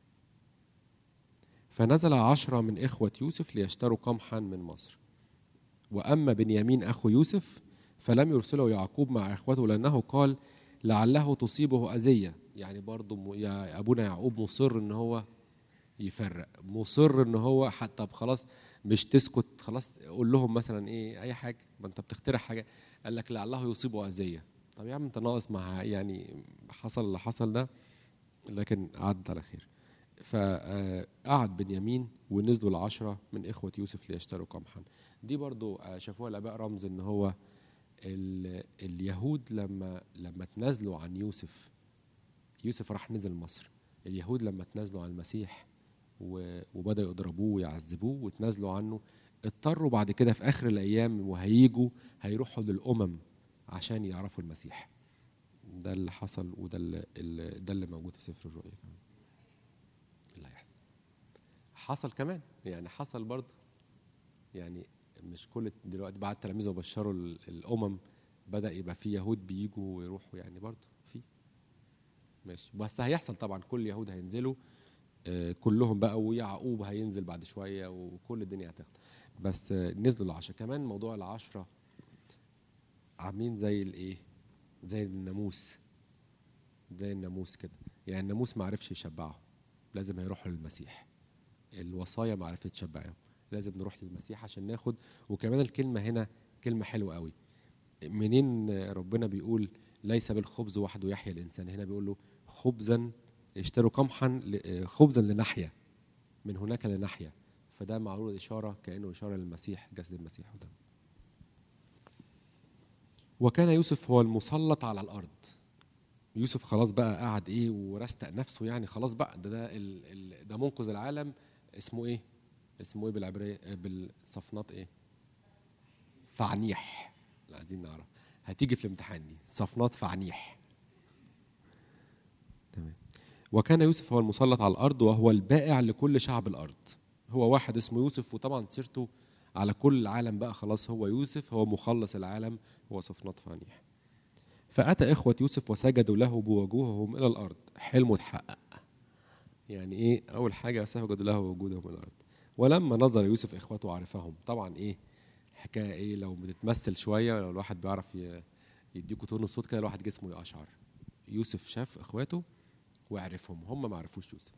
فنزل عشرة من إخوة يوسف ليشتروا قمحا من مصر وأما بنيامين أخو يوسف فلم يرسله يعقوب مع إخوته لأنه قال لعله تصيبه أذية يعني برضو م- يا أبونا يعقوب مصر إن هو يفرق مصر إن هو حتى طب خلاص مش تسكت خلاص قول لهم مثلا إيه أي حاجة ما أنت بتخترع حاجة قال لك لعله يصيبه أذية طب يا عم أنت ناقص مع يعني حصل اللي حصل ده لكن عدت على خير فقعد بنيامين ونزلوا العشرة من إخوة يوسف ليشتروا قمحا دي برضو آه، شافوها الآباء رمز إن هو ال- اليهود لما لما تنازلوا عن يوسف يوسف راح نزل مصر اليهود لما تنازلوا عن المسيح و- وبدأوا يضربوه ويعذبوه وتنازلوا عنه اضطروا بعد كده في آخر الأيام وهيجوا هيروحوا للأمم عشان يعرفوا المسيح ده اللي حصل وده اللي اللي- ده اللي موجود في سفر الرؤيا كمان اللي هيحصل حصل كمان يعني حصل برضه يعني مش كل دلوقتي بعد التلاميذ وبشروا ال- الامم بدا يبقى في يهود بيجوا ويروحوا يعني برضه في ماشي بس هيحصل طبعا كل اليهود هينزلوا آه، كلهم بقى ويعقوب هينزل بعد شويه وكل الدنيا هتاخد بس آه، نزلوا العشرة كمان موضوع العشرة عاملين زي الايه زي الناموس زي الناموس كده يعني الناموس ما عرفش يشبعهم لازم هيروحوا للمسيح الوصايا ما عرفتش تشبعهم لازم نروح للمسيح عشان ناخد وكمان الكلمة هنا كلمة حلوة قوي منين ربنا بيقول ليس بالخبز وحده يحيا الإنسان هنا بيقول له خبزا اشتروا قمحا ل- خبزا لنحيا من هناك لنحيا فده معروض إشارة كأنه إشارة للمسيح جسد المسيح وده وكان يوسف هو المسلط على الأرض يوسف خلاص بقى قعد ايه ورستق نفسه يعني خلاص بقى ده ده ال ال ده منقذ العالم اسمه ايه؟ اسمه ايه بالعبريه آه، بالصفنات ايه؟ فعنيح لا عايزين نعرف هتيجي في الامتحان دي صفنات فعنيح تمام وكان يوسف هو المسلط على الارض وهو البائع لكل شعب الارض هو واحد اسمه يوسف وطبعا سيرته على كل العالم بقى خلاص هو يوسف هو مخلص العالم هو صفنات فعنيح فأتى إخوة يوسف وسجدوا له بوجوههم إلى الأرض حلمه اتحقق يعني إيه أول حاجة سجدوا له بوجودهم إلى الأرض ولما نظر يوسف إخوته عرفهم طبعا إيه حكاية إيه لو بتتمثل شوية لو الواحد بيعرف ي- يديكوا تون الصوت كده الواحد جسمه يقشعر يوسف شاف إخواته وعرفهم هم ما عرفوش يوسف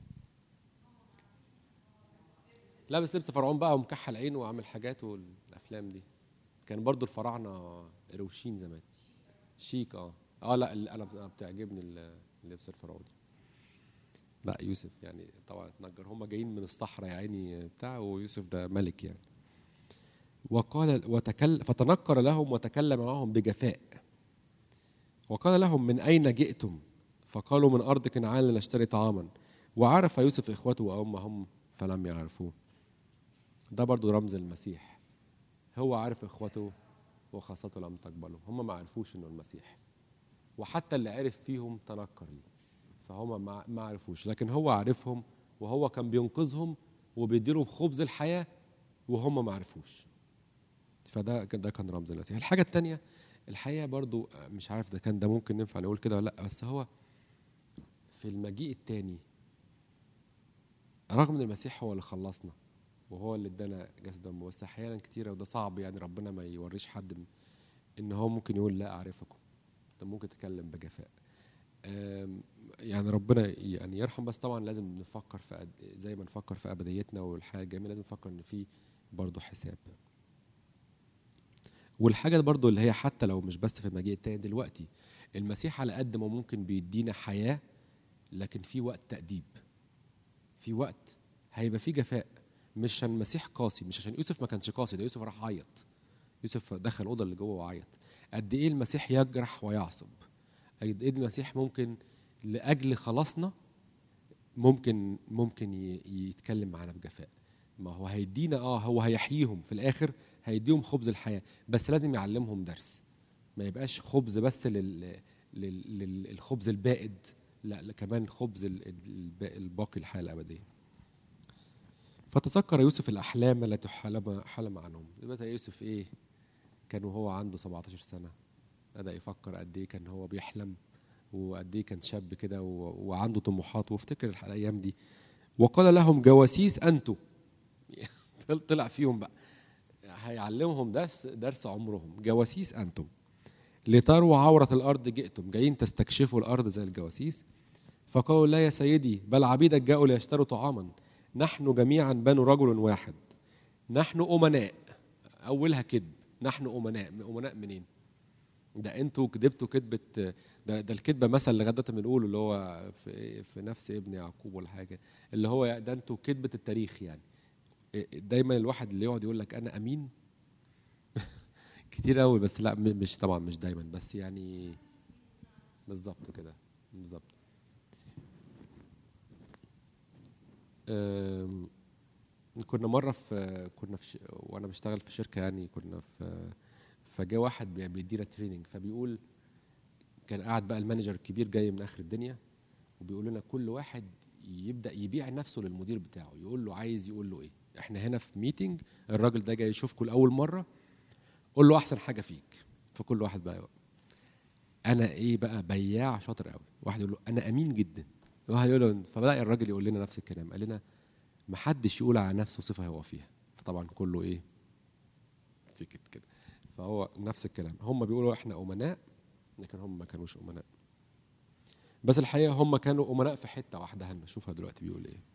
لابس لبس فرعون بقى ومكحل عينه وعامل حاجات والافلام دي كان برضو الفراعنه روشين زمان شيك اه اه لا ال- انا أنا بتعجبني ال- اللبس الفرعوني لا يوسف يعني طبعا اتنجر هم جايين من الصحراء يا عيني بتاع ويوسف ده ملك يعني وقال وتكلم فتنكر لهم وتكلم معهم بجفاء وقال لهم من اين جئتم فقالوا من ارض كنعان لنشتري طعاما وعرف يوسف اخوته وامهم فلم يعرفوه ده برضو رمز المسيح هو عارف اخوته وخاصته لم تقبله هم ما عرفوش انه المسيح وحتى اللي عرف فيهم تنكر ليه فهم ما ما عرفوش لكن هو عارفهم وهو كان بينقذهم وبيديلهم خبز الحياه وهم ما عرفوش فده ده كان رمز المسيح الحاجه الثانيه الحقيقه برضو مش عارف ده كان ده ممكن ننفع نقول كده ولا لا بس هو في المجيء الثاني رغم ان المسيح هو اللي خلصنا وهو اللي ادانا جسد دم بس احيانا كتيره وده صعب يعني ربنا ما يوريش حد م- ان هو ممكن يقول لا اعرفكم انت ممكن تتكلم بجفاء آم، يعني ربنا يعني يرحم بس طبعا لازم نفكر في أد... زي ما نفكر في ابديتنا والحياه الجميله لازم نفكر ان في برضه حساب والحاجه برضه اللي هي حتى لو مش بس في المجيء التاني دلوقتي المسيح على قد ما ممكن بيدينا حياه لكن في وقت تأديب في وقت هيبقى في جفاء مش عشان المسيح قاسي مش عشان يوسف ما كانش قاسي ده يوسف راح عيط يوسف دخل الاوضه اللي جوه وعيط قد ايه المسيح يجرح ويعصب قد ايه المسيح ممكن لاجل خلاصنا ممكن ممكن ي- يتكلم معانا بجفاء ما هو هيدينا اه هو هيحييهم في الاخر هيديهم خبز الحياه بس لازم يعلمهم درس ما يبقاش خبز بس لل لل- لل- للخبز البائد لا لا، كمان خبز ال- الب- الباقي الحياه الابديه فتذكر يوسف الاحلام التي حلم حلم عنهم يبقى يوسف ايه كان وهو عنده 17 سنه بدا يفكر قد ايه كان هو بيحلم وقد ايه كان شاب كده و- وعنده طموحات وافتكر الح- الايام دي وقال لهم جواسيس انتم طلع فيهم بقى هيعلمهم درس درس عمرهم جواسيس انتم لتروا عورة الأرض جئتم جايين تستكشفوا الأرض زي الجواسيس فقالوا لا يا سيدي بل عبيدك جاءوا ليشتروا طعاما نحن جميعا بنو رجل واحد نحن أمناء أولها كذب نحن أمناء أمناء منين؟ ده انتوا كذبتوا كذبة ده, ده الكذبة مثل لغاية دلوقتي بنقوله اللي هو في, في نفس ابن يعقوب ولا حاجة اللي هو ده انتوا كذبة التاريخ يعني دايما الواحد اللي يقعد يقول لك أنا أمين كتير قوي بس لا م- مش طبعا مش دايما بس يعني بالظبط كده بالظبط أم، كنا مره في كنا في ش... وانا بشتغل في شركه يعني كنا في فجاء واحد بي- بيدينا تريننج فبيقول كان قاعد بقى المانجر الكبير جاي من اخر الدنيا وبيقول لنا كل واحد يبدا يبيع نفسه للمدير بتاعه يقول له عايز يقول له ايه احنا هنا في ميتنج الراجل ده جاي يشوفكم لاول مره قول له احسن حاجه فيك فكل واحد بقى يقول. انا ايه بقى بياع شاطر قوي واحد يقول له انا امين جدا واحد يقول له فبدا الراجل يقول لنا نفس الكلام قال لنا ما حدش يقول على نفسه صفه هو فيها فطبعا كله ايه سكت كده فهو نفس الكلام هم بيقولوا احنا امناء لكن هم ما كانوش امناء بس الحقيقه هم كانوا امناء في حته واحده هنشوفها دلوقتي بيقول ايه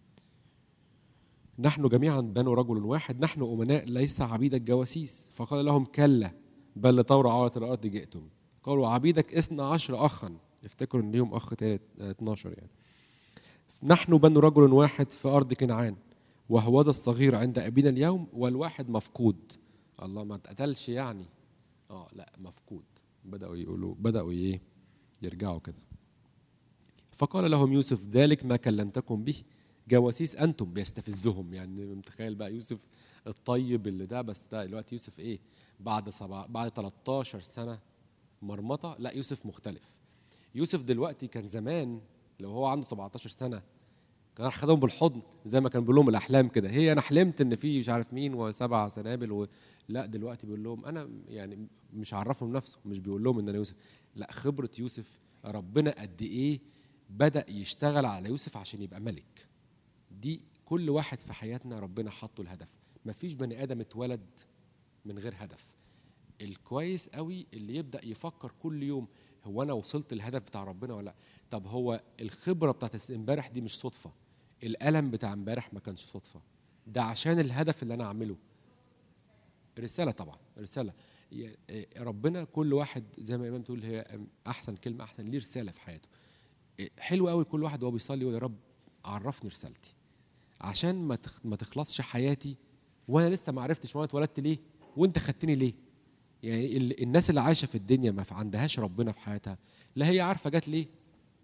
نحن جميعا بنو رجل واحد نحن أمناء ليس عبيدك جواسيس فقال لهم كلا بل لطور عورة الأرض جئتم قالوا عبيدك اثنا عشر أخا افتكروا ان ليهم أخ تالت آه، 12 يعني نحن بنو رجل واحد في أرض كنعان وهوذا الصغير عند أبينا اليوم والواحد مفقود الله ما اتقتلش يعني اه لا مفقود بدأوا يقولوا بدأوا ايه يرجعوا كده فقال لهم يوسف ذلك ما كلمتكم به جواسيس انتم بيستفزهم يعني متخيل بقى يوسف الطيب اللي ده بس ده دلوقتي يوسف ايه بعد سبع بعد 13 سنه مرمطه لا يوسف مختلف يوسف دلوقتي كان زمان لو هو عنده 17 سنه كان راح خدهم بالحضن زي ما كان بيقول لهم الاحلام كده هي انا حلمت ان في مش عارف مين وسبع سنابل و... لا دلوقتي بيقول لهم انا يعني مش عرفهم نفسه مش بيقول لهم ان انا يوسف لا خبره يوسف ربنا قد ايه بدا يشتغل على يوسف عشان يبقى ملك دي كل واحد في حياتنا ربنا حطه الهدف مفيش بني ادم اتولد من غير هدف الكويس قوي اللي يبدا يفكر كل يوم هو انا وصلت للهدف بتاع ربنا ولا لا طب هو الخبره بتاعت امبارح دي مش صدفه الالم بتاع امبارح ما كانش صدفه ده عشان الهدف اللي انا اعمله رساله طبعا رساله ي- إيه، ربنا كل واحد زي ما الامام تقول هي احسن كلمه احسن ليه رساله في حياته إيه، حلو قوي كل واحد وهو بيصلي يقول يا رب عرفني رسالتي عشان ما تخ- ما تخلصش حياتي وانا لسه ما عرفتش وانا اتولدت ليه وانت خدتني ليه يعني ال- الناس اللي عايشه في الدنيا ما في عندهاش ربنا في حياتها لا هي عارفه جت ليه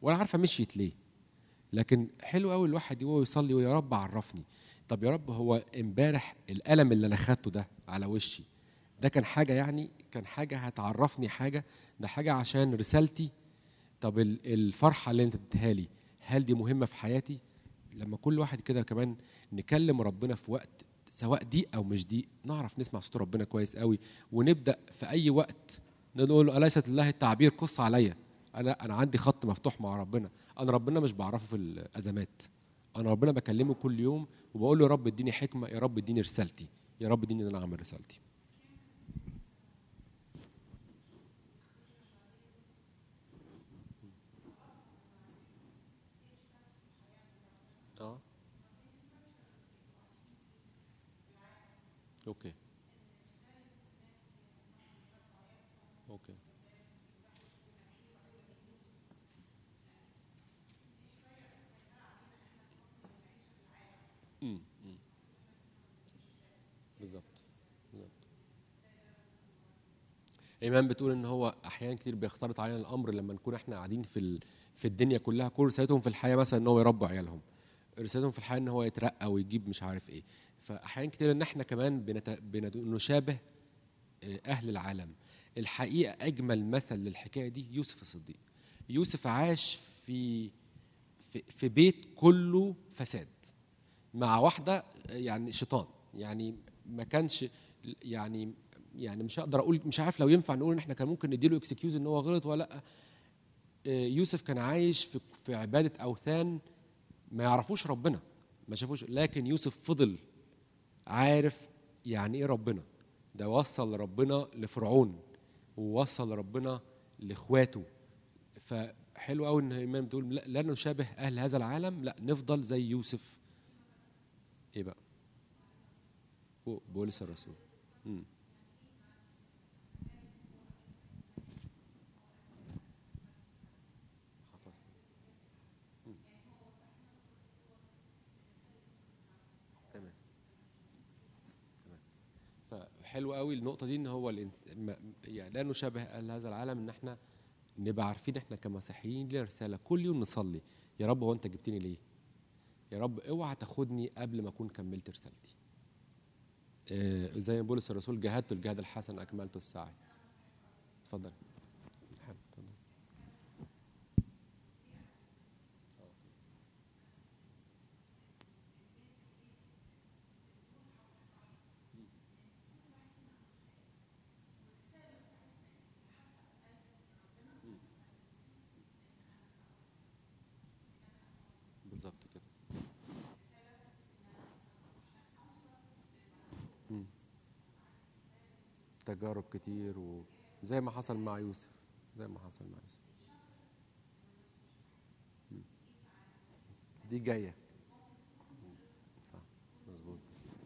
ولا عارفه مشيت ليه لكن حلو قوي الواحد وهو يصلي ويا رب عرفني طب يا رب هو امبارح الالم اللي انا خدته ده على وشي ده كان حاجه يعني كان حاجه هتعرفني حاجه ده حاجه عشان رسالتي طب ال- الفرحه اللي انت اديتها لي هل دي مهمه في حياتي لما كل واحد كده كمان نكلم ربنا في وقت سواء دي او مش دي نعرف نسمع صوت ربنا كويس قوي ونبدا في اي وقت نقول له اليست الله التعبير قص عليا انا انا عندي خط مفتوح مع ربنا انا ربنا مش بعرفه في الازمات انا ربنا بكلمه كل يوم وبقول له يا رب اديني حكمه يا رب اديني رسالتي يا رب اديني ان انا اعمل رسالتي اه اوكي اوكي امم أمم. بالظبط بالظبط ايمان بتقول ان هو احيانا كتير بيختلط علينا الامر لما نكون احنا قاعدين في ال... في الدنيا كلها كل رسالتهم في الحياه مثلا ان هو يربوا عيالهم رسالتهم في الحياه ان هو يترقى ويجيب مش عارف ايه فاحيانا كتير ان احنا كمان بنت... بنت... نشابه آه، اهل العالم الحقيقه اجمل مثل للحكايه دي يوسف الصديق يوسف عاش في في, في بيت كله فساد مع واحده يعني شيطان يعني ما كانش يعني يعني مش هقدر اقول مش عارف لو ينفع نقول ان احنا كان ممكن نديله اكسكيوز ان هو غلط ولا لا آه، يوسف كان عايش في في عباده اوثان ما يعرفوش ربنا ما شافوش لكن يوسف فضل عارف يعني ايه ربنا ده وصل ربنا لفرعون ووصل ربنا لاخواته فحلو قوي ان ايمان بتقول لا, لا نشابه اهل هذا العالم لا نفضل زي يوسف ايه بقى بو- بولس الرسول مم. حفظت مم. تمام تمام فحلو قوي النقطة دي ان هو الإنس... ما... يعني لا نشابه اهل هذا العالم ان احنا نبقى عارفين احنا كمسيحيين لنا رسالة كل يوم نصلي يا رب هو انت جبتني ليه؟ يا رب اوعى تاخدني قبل ما اكون كملت رسالتي. آه زي ما بولس الرسول جاهدت الجهاد الحسن اكملت السعي. اتفضل. حلو، اتفضل. بالظبط كده. مم. تجارب كتير وزي ما حصل مع يوسف زي ما حصل مع يوسف مم. دي جاية صح مظبوط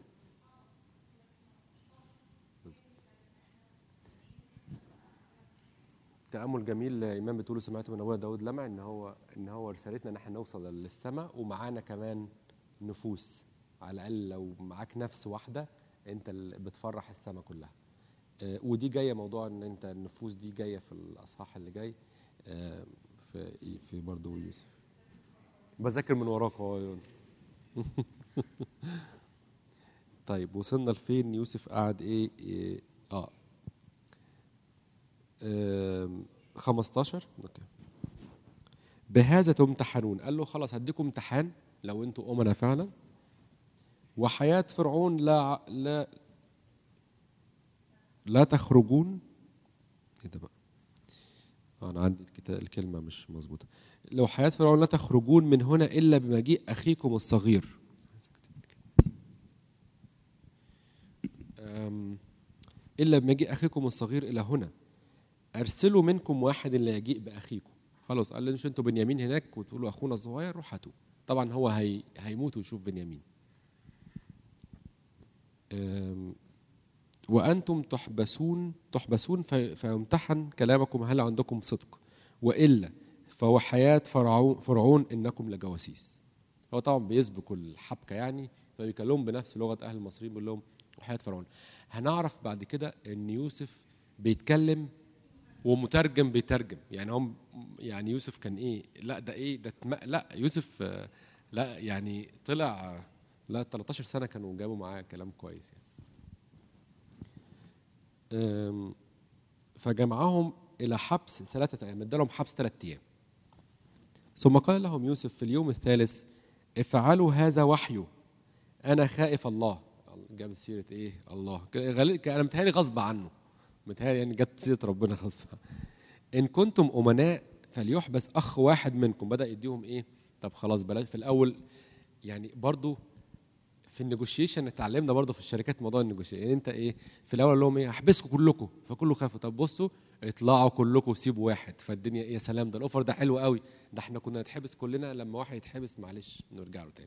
بالظبط تأمل جميل لإمام بتقوله سمعته من أبويا داود لمع إن هو إن هو رسالتنا إن إحنا نوصل للسماء ومعانا كمان نفوس على الأقل لو معاك نفس واحدة أنت اللي بتفرح السماء كلها آه، ودي جاية موضوع إن أنت النفوس دي جاية في الأصحاح اللي جاي آه، في في برضه يوسف بذاكر من وراك هو طيب وصلنا لفين يوسف قعد ايه, إيه اه آم، 15 اوكي بهذا تمتحنون قال له خلاص هديكم امتحان لو انتوا امنا فعلا وحياة فرعون لا لا لا تخرجون ايه ده بقى آه، انا عندي الكتاب الكلمة مش مظبوطة لو حياة فرعون لا تخرجون من هنا إلا بمجيء أخيكم الصغير أم، إلا بمجيء أخيكم الصغير إلى هنا أرسلوا منكم واحد لا يجيء بأخيكم خلاص قال مش انتوا بنيامين هناك وتقولوا أخونا الصغير روح هاتوه طبعا هو هي هيموت ويشوف بنيامين أم، وأنتم تحبسون تحبسون في- فيمتحن كلامكم هل عندكم صدق وإلا فهو حياة فرعون, فرعون إنكم لجواسيس هو طبعا بيسبق الحبكة يعني فبيكلمهم بنفس لغة أهل المصريين بيقول لهم وحياة فرعون هنعرف بعد كده إن يوسف بيتكلم ومترجم بيترجم يعني هم يعني يوسف كان ايه لا ده ايه ده تم... لا يوسف آه، لا يعني طلع لا 13 سنه كانوا جابوا معاه كلام كويس يعني أم، فجمعهم الى حبس ثلاثه ايام ادالهم حبس ثلاثه ايام ثم قال لهم يوسف في اليوم الثالث افعلوا هذا وحيه انا خائف الله جاب سيره ايه الله غالي- انا متهيألي غصب عنه متهيألي يعني جت سيره ربنا غصب عنه. ان كنتم امناء فليحبس اخ واحد منكم بدا يديهم ايه طب خلاص بلاش في الاول يعني برضو في النيجوشيشن اتعلمنا برضو في الشركات موضوع النيجوشيشن يعني انت ايه في الاول قال لهم ايه احبسكم كلكم فكله خافوا طب بصوا اطلعوا كلكم وسيبوا واحد فالدنيا ايه يا سلام ده الاوفر ده حلو قوي ده احنا كنا نتحبس كلنا لما واحد يتحبس معلش نرجع له تاني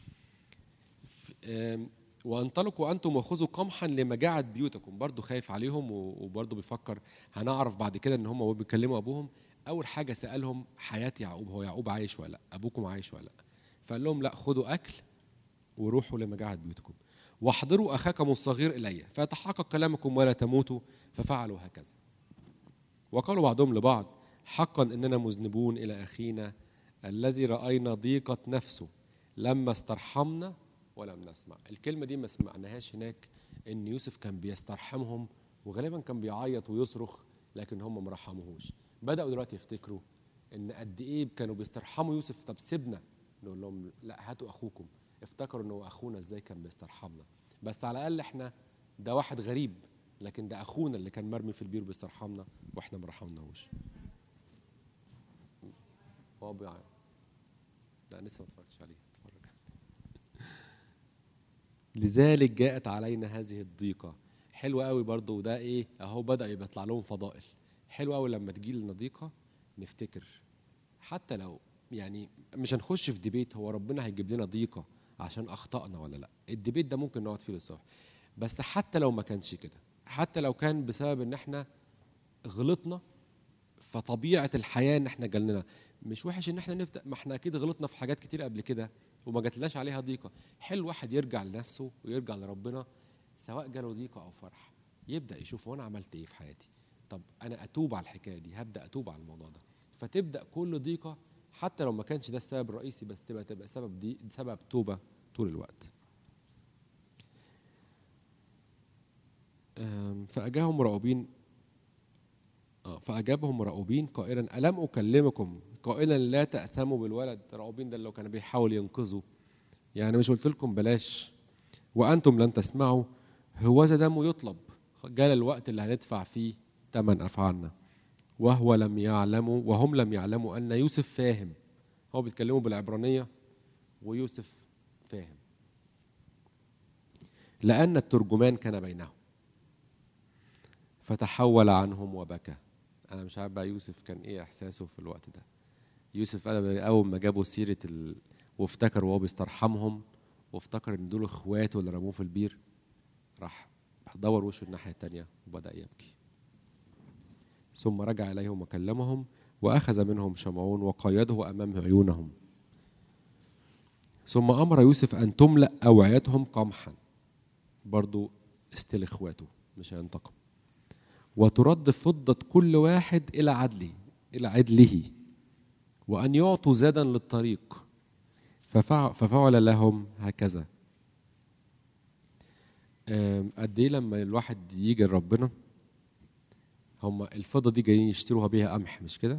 آم، وانطلقوا انتم وخذوا قمحا لمجاعه بيوتكم برضو خايف عليهم و- وبرضو بيفكر هنعرف بعد كده ان هم وهو بيكلموا ابوهم اول حاجه سالهم حياه يعقوب هو يعقوب عايش ولا لا ابوكم عايش ولا لا فقال لهم لا خذوا اكل وروحوا لمجاعه بيوتكم واحضروا اخاكم الصغير الي فيتحقق كلامكم ولا تموتوا ففعلوا هكذا وقالوا بعضهم لبعض حقا اننا مذنبون الى اخينا الذي راينا ضيقه نفسه لما استرحمنا ولم نسمع الكلمه دي ما سمعناهاش هناك ان يوسف كان بيسترحمهم وغالبا كان بيعيط ويصرخ لكن هم ما رحموهوش بداوا دلوقتي يفتكروا ان قد ايه كانوا بيسترحموا يوسف طب سيبنا نقول لهم لا هاتوا اخوكم افتكروا انه اخونا ازاي كان بيسترحمنا بس على الاقل احنا ده واحد غريب لكن ده اخونا اللي كان مرمي في البير بيسترحمنا واحنا ما رحمناهوش هو بيعيط لا لسه ما اتفرجتش عليه اتفرج لذلك جاءت علينا هذه الضيقه حلو قوي برضو وده ايه اهو بدا يطلع لهم فضائل حلو قوي لما تجي لنا ضيقه نفتكر حتى لو يعني مش هنخش في ديبيت هو ربنا هيجيب لنا ضيقه عشان اخطانا ولا لا الديبيت ده ممكن نقعد فيه للصبح بس حتى لو ما كانش كده حتى لو كان بسبب ان احنا غلطنا فطبيعه الحياه ان احنا جالنا مش وحش ان احنا نفتح ما احنا اكيد غلطنا في حاجات كتير قبل كده وما جاتلناش عليها ضيقه حلو واحد يرجع لنفسه ويرجع لربنا سواء جاله ضيقه او فرح يبدا يشوف وانا عملت ايه في حياتي طب انا اتوب على الحكايه دي هبدا اتوب على الموضوع ده فتبدا كل ضيقه حتى لو ما كانش ده السبب الرئيسي بس تبقى تبقى سبب دي سبب توبه طول الوقت أم، فأجاهم راؤوبين آه، فأجابهم راؤوبين قائلا ألم أكلمكم قائلا لا تأثموا بالولد راؤوبين ده اللي هو كان بيحاول ينقذه يعني مش قلت لكم بلاش وأنتم لن تسمعوا هوذا دمه يطلب جال الوقت اللي هندفع فيه ثمن أفعالنا وهو لم يعلموا وهم لم يعلموا أن يوسف فاهم هو بيتكلموا بالعبرانية ويوسف فاهم لأن الترجمان كان بينهم فتحول عنهم وبكى انا مش عارف بقى يوسف كان ايه احساسه في الوقت ده يوسف قال اول ما جابوا سيره ال... وافتكر وهو بيسترحمهم وافتكر ان دول اخواته اللي رموه في البير راح دور وشه الناحيه التانية وبدا يبكي ثم رجع اليهم وكلمهم واخذ منهم شمعون وقيده امام عيونهم ثم امر يوسف ان تملا اوعيتهم قمحا برضو استل اخواته مش هينتقم وترد فضة كل واحد إلى عدله إلى عدله وأن يعطوا زادا للطريق ففع ففعل لهم هكذا آم، قد إيه لما الواحد يجي لربنا هم الفضة دي جايين يشتروها بيها قمح مش كده؟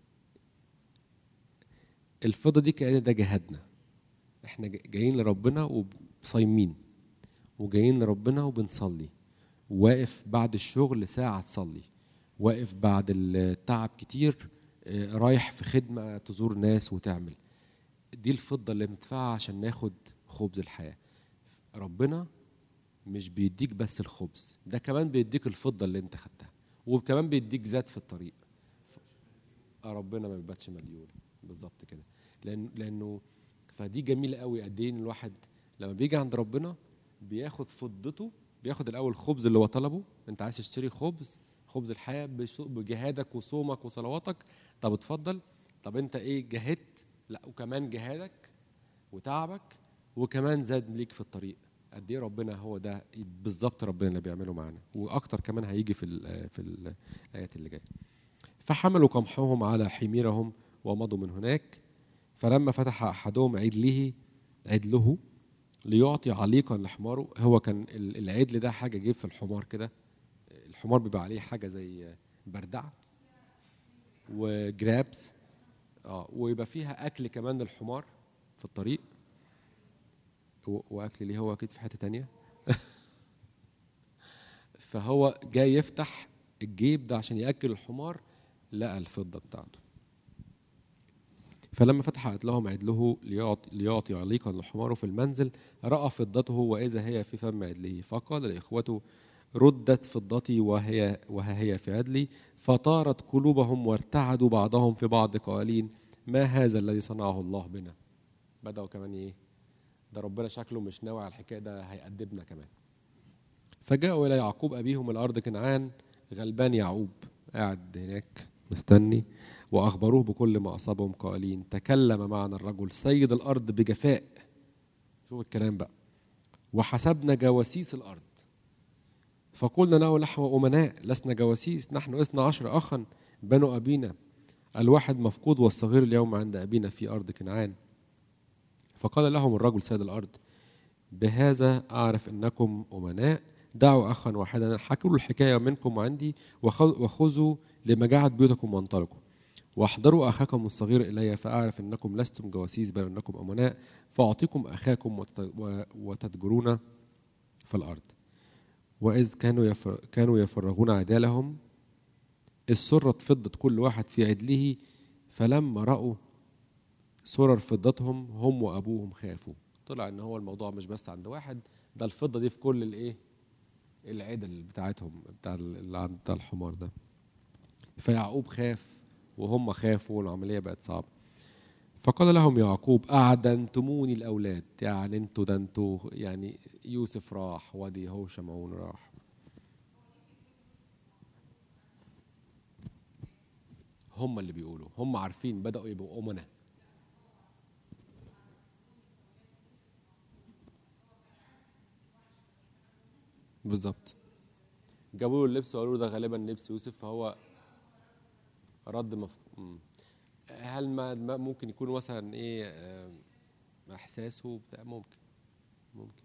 الفضة دي كأن ده جهادنا احنا جا- جايين لربنا وصايمين وجايين لربنا وبنصلي واقف بعد الشغل ساعة تصلي واقف بعد التعب كتير آه، رايح في خدمة تزور ناس وتعمل دي الفضة اللي بندفعها عشان ناخد خبز الحياة ربنا مش بيديك بس الخبز ده كمان بيديك الفضة اللي انت خدتها وكمان بيديك زاد في الطريق آه، ربنا ما بيباتش مديون بالظبط كده لأن لأنه فدي جميلة قوي قد ايه إن الواحد لما بيجي عند ربنا بياخد فضته بياخد الاول الخبز اللي هو طلبه انت عايز تشتري خبز خبز الحياه بش- بجهادك وصومك وصلواتك طب اتفضل طب انت ايه جاهدت لا وكمان جهادك وتعبك وكمان زاد ليك في الطريق قد ايه ربنا هو ده بالظبط ربنا اللي بيعمله معانا واكتر كمان هيجي في ال في ال الايات اللي جايه فحملوا قمحهم على حميرهم ومضوا من هناك فلما فتح احدهم عدله عدله ليعطي عليقا لحماره هو كان ال- العدل ده حاجه جيب في الحمار كده الحمار بيبقى عليه حاجه زي بردعه وجرابس اه ويبقى فيها اكل كمان للحمار في الطريق و- واكل ليه هو اكيد في حته تانية فهو جاي يفتح الجيب ده عشان ياكل الحمار لقى الفضه بتاعته فلما فتح لهم عدله ليعطي, ليعطي عليقا لحماره في المنزل راى فضته واذا هي في فم عدله فقال لاخوته ردت فضتي وهي وها هي في عدلي فطارت قلوبهم وارتعدوا بعضهم في بعض قائلين ما هذا الذي صنعه الله بنا بدأوا كمان ايه ده ربنا شكله مش ناوي على الحكايه ده هيأدبنا كمان فجاءوا الى يعقوب ابيهم الارض كنعان غلبان يعقوب قاعد هناك مستني واخبروه بكل ما اصابهم قائلين تكلم معنا الرجل سيد الارض بجفاء شوف الكلام بقى وحسبنا جواسيس الارض فقلنا له نحن أمناء لسنا جواسيس نحن اثنا عشر أخا بنو أبينا الواحد مفقود والصغير اليوم عند أبينا في أرض كنعان فقال لهم الرجل سيد الأرض بهذا أعرف أنكم أمناء دعوا أخا واحدا حكوا له الحكاية منكم وعندي وخ- وخذوا لمجاعة بيوتكم وانطلقوا واحضروا أخاكم الصغير إلي فأعرف أنكم لستم جواسيس بل أنكم أمناء فأعطيكم أخاكم وتت- و- وتتجرون في الأرض وإذ كانوا يفر كانوا يفرغون عدالهم إذ سرت فضة كل واحد في عدله فلما رأوا سرر فضتهم هم وأبوهم خافوا طلع إن هو الموضوع مش بس عند واحد ده الفضة دي في كل الإيه العدل بتاعتهم بتاع ال- اللي عند بتاع الحمار ده فيعقوب خاف وهم خافوا والعملية بقت صعبة فقال لهم يعقوب أعدنتموني الأولاد يعني انتوا ده انتوا يعني يوسف راح وادي هو شمعون راح هم اللي بيقولوا هم عارفين بدأوا يبقوا أمنا بالظبط جابوا له اللبس وقالوا له ده غالبا لبس يوسف فهو رد مف... مم. هل ما ما ممكن يكون مثلا ايه آه، احساسه بتاع ممكن ممكن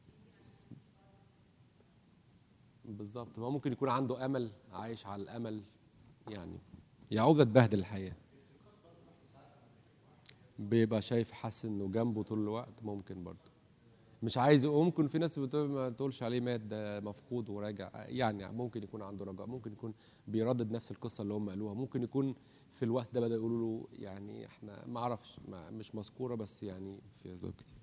بالظبط ما ممكن يكون عنده امل عايش على الامل يعني يعوض اتبهدل الحقيقه بيبقى شايف حاسس انه جنبه طول الوقت ممكن برضه مش عايز وممكن في ناس بتقول ما تقولش عليه مات ده مفقود وراجع يعني ممكن يكون عنده رجاء ممكن يكون بيردد نفس القصه اللي هم قالوها ممكن يكون في الوقت ده بدأ يقولوا له يعني احنا ما اعرفش ما مش مذكوره بس يعني في اسباب كتير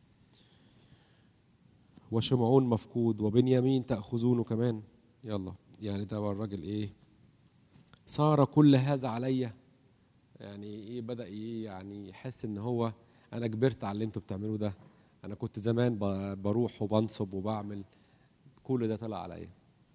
وشمعون مفقود وبنيامين تأخذونه كمان يلا يعني ده بقى الراجل ايه صار كل هذا عليا يعني ايه بدأ ايه يعني يحس ان هو انا كبرت على اللي انتوا بتعملوه ده انا كنت زمان ب- بروح وبنصب وبعمل كل ده طلع عليا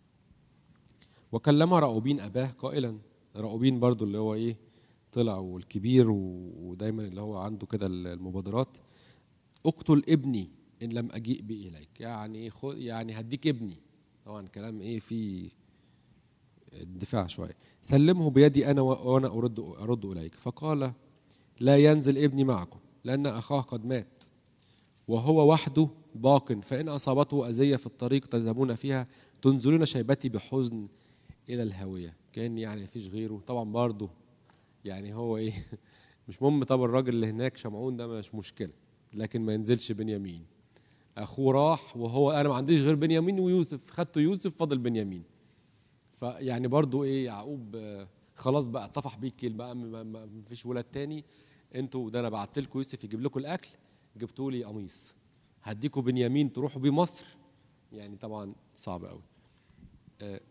وكلم راؤوبين اباه قائلا راؤوبين برضو اللي هو ايه طلع والكبير و- ودايما اللي هو عنده كده المبادرات اقتل ابني ان لم اجيء به اليك يعني خد يعني هديك ابني طبعا كلام ايه فيه الدفاع شويه سلمه بيدي انا و- وانا ارد ارد اليك فقال لا ينزل ابني معكم لان اخاه قد مات وهو وحده باق فإن أصابته أذية في الطريق تذهبون فيها تنزلون شيبتي بحزن إلى الهاوية كان يعني مفيش غيره طبعا برضه يعني هو إيه مش مهم طبعا الراجل اللي هناك شمعون ده مش مشكلة لكن ما ينزلش بنيامين أخوه راح وهو أنا ما عنديش غير بنيامين ويوسف خدت يوسف فاضل بنيامين فيعني برضه إيه يعقوب آه، خلاص بقى طفح بيه الكيل بقى ما- ما ما فيش ولاد تاني انتوا ده انا بعت لكم يوسف يجيب لكم الاكل جبتوا لي قميص هديكوا بنيامين تروحوا بيه مصر يعني طبعا صعب قوي آه،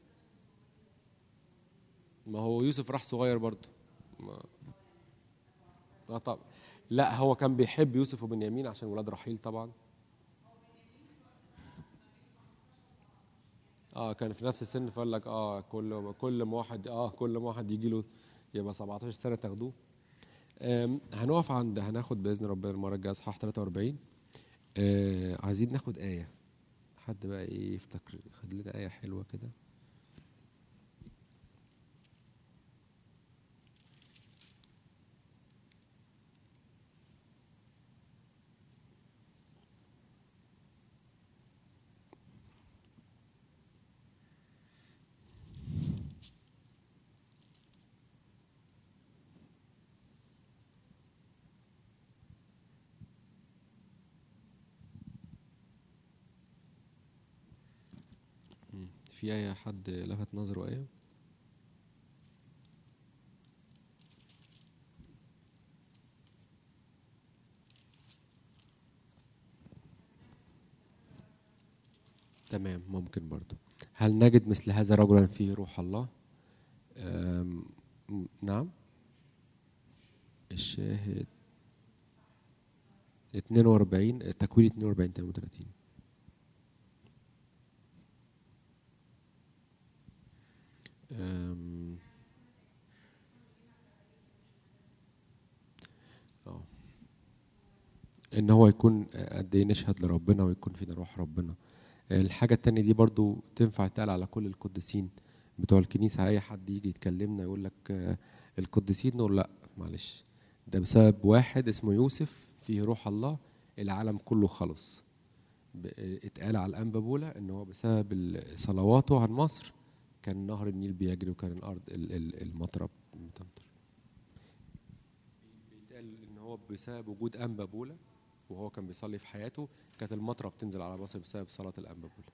ما هو يوسف راح صغير برضه ما اه طبعا لا هو كان بيحب يوسف وبنيامين عشان ولاد رحيل طبعا اه كان في نفس السن فقال لك اه كل كل ما واحد اه كل ما واحد يجي له يبقى 17 سنه تاخدوه آم، هنقف عند هناخد باذن ربنا المره الجايه اصحاح 43 آه عايزين ناخد ايه حد بقى ايه يفتكر خد لنا ايه حلوه كده في اي حد لفت نظره ايه تمام ممكن برضو هل نجد مثل هذا رجلا فيه روح الله أم، م- نعم الشاهد 42 تكوين 42 32 أم، اه ان هو يكون قد ايه نشهد لربنا ويكون فينا روح ربنا الحاجة التانية دي برضو تنفع تقال على كل القديسين بتوع الكنيسة أي حد يجي يتكلمنا يقول لك آه، القديسين نقول لا معلش ده بسبب واحد اسمه يوسف فيه روح الله العالم كله خلص ب- آه، اتقال على الأنبا بولا إن هو بسبب ال- صلواته عن مصر كان نهر النيل بيجري وكان الأرض ال- ال- المطرب بتمطر بيتقال إن هو بسبب وجود أنبا بولا وهو كان بيصلي في حياته كانت المطره بتنزل على مصر بسبب صلاه الانبا بولا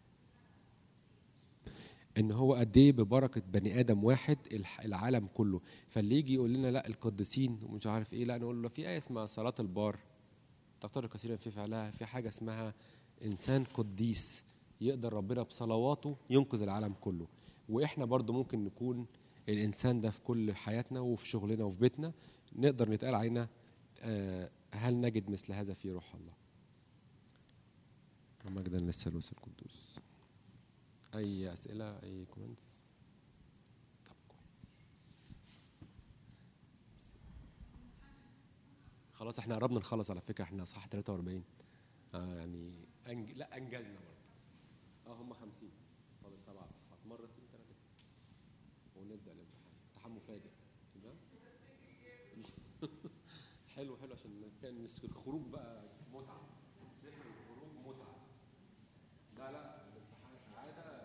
ان هو قد ايه ببركه بني ادم واحد الح- العالم كله فاللي يجي يقول لنا لا القديسين ومش عارف ايه لا نقول له في ايه اسمها صلاه البار تقترب كثيرا في فعلها في حاجه اسمها انسان قديس يقدر ربنا بصلواته ينقذ العالم كله واحنا برضو ممكن نكون الانسان ده في كل حياتنا وفي شغلنا وفي بيتنا نقدر نتقال علينا آه، هل نجد مثل هذا في روح الله مجدا للثالوث القدوس اي اسئله اي كومنتس طب كويس خلاص احنا قربنا نخلص على فكره احنا صح 43 آه يعني أنج... لا انجزنا برضه اه هم 50 فاضل سبع صفحات مرتين ثلاثه ونبدا الامتحان امتحان مفاجئ تمام حلو حلو عشان كان الخروج بقى متعه سفر الخروج متعه لا لا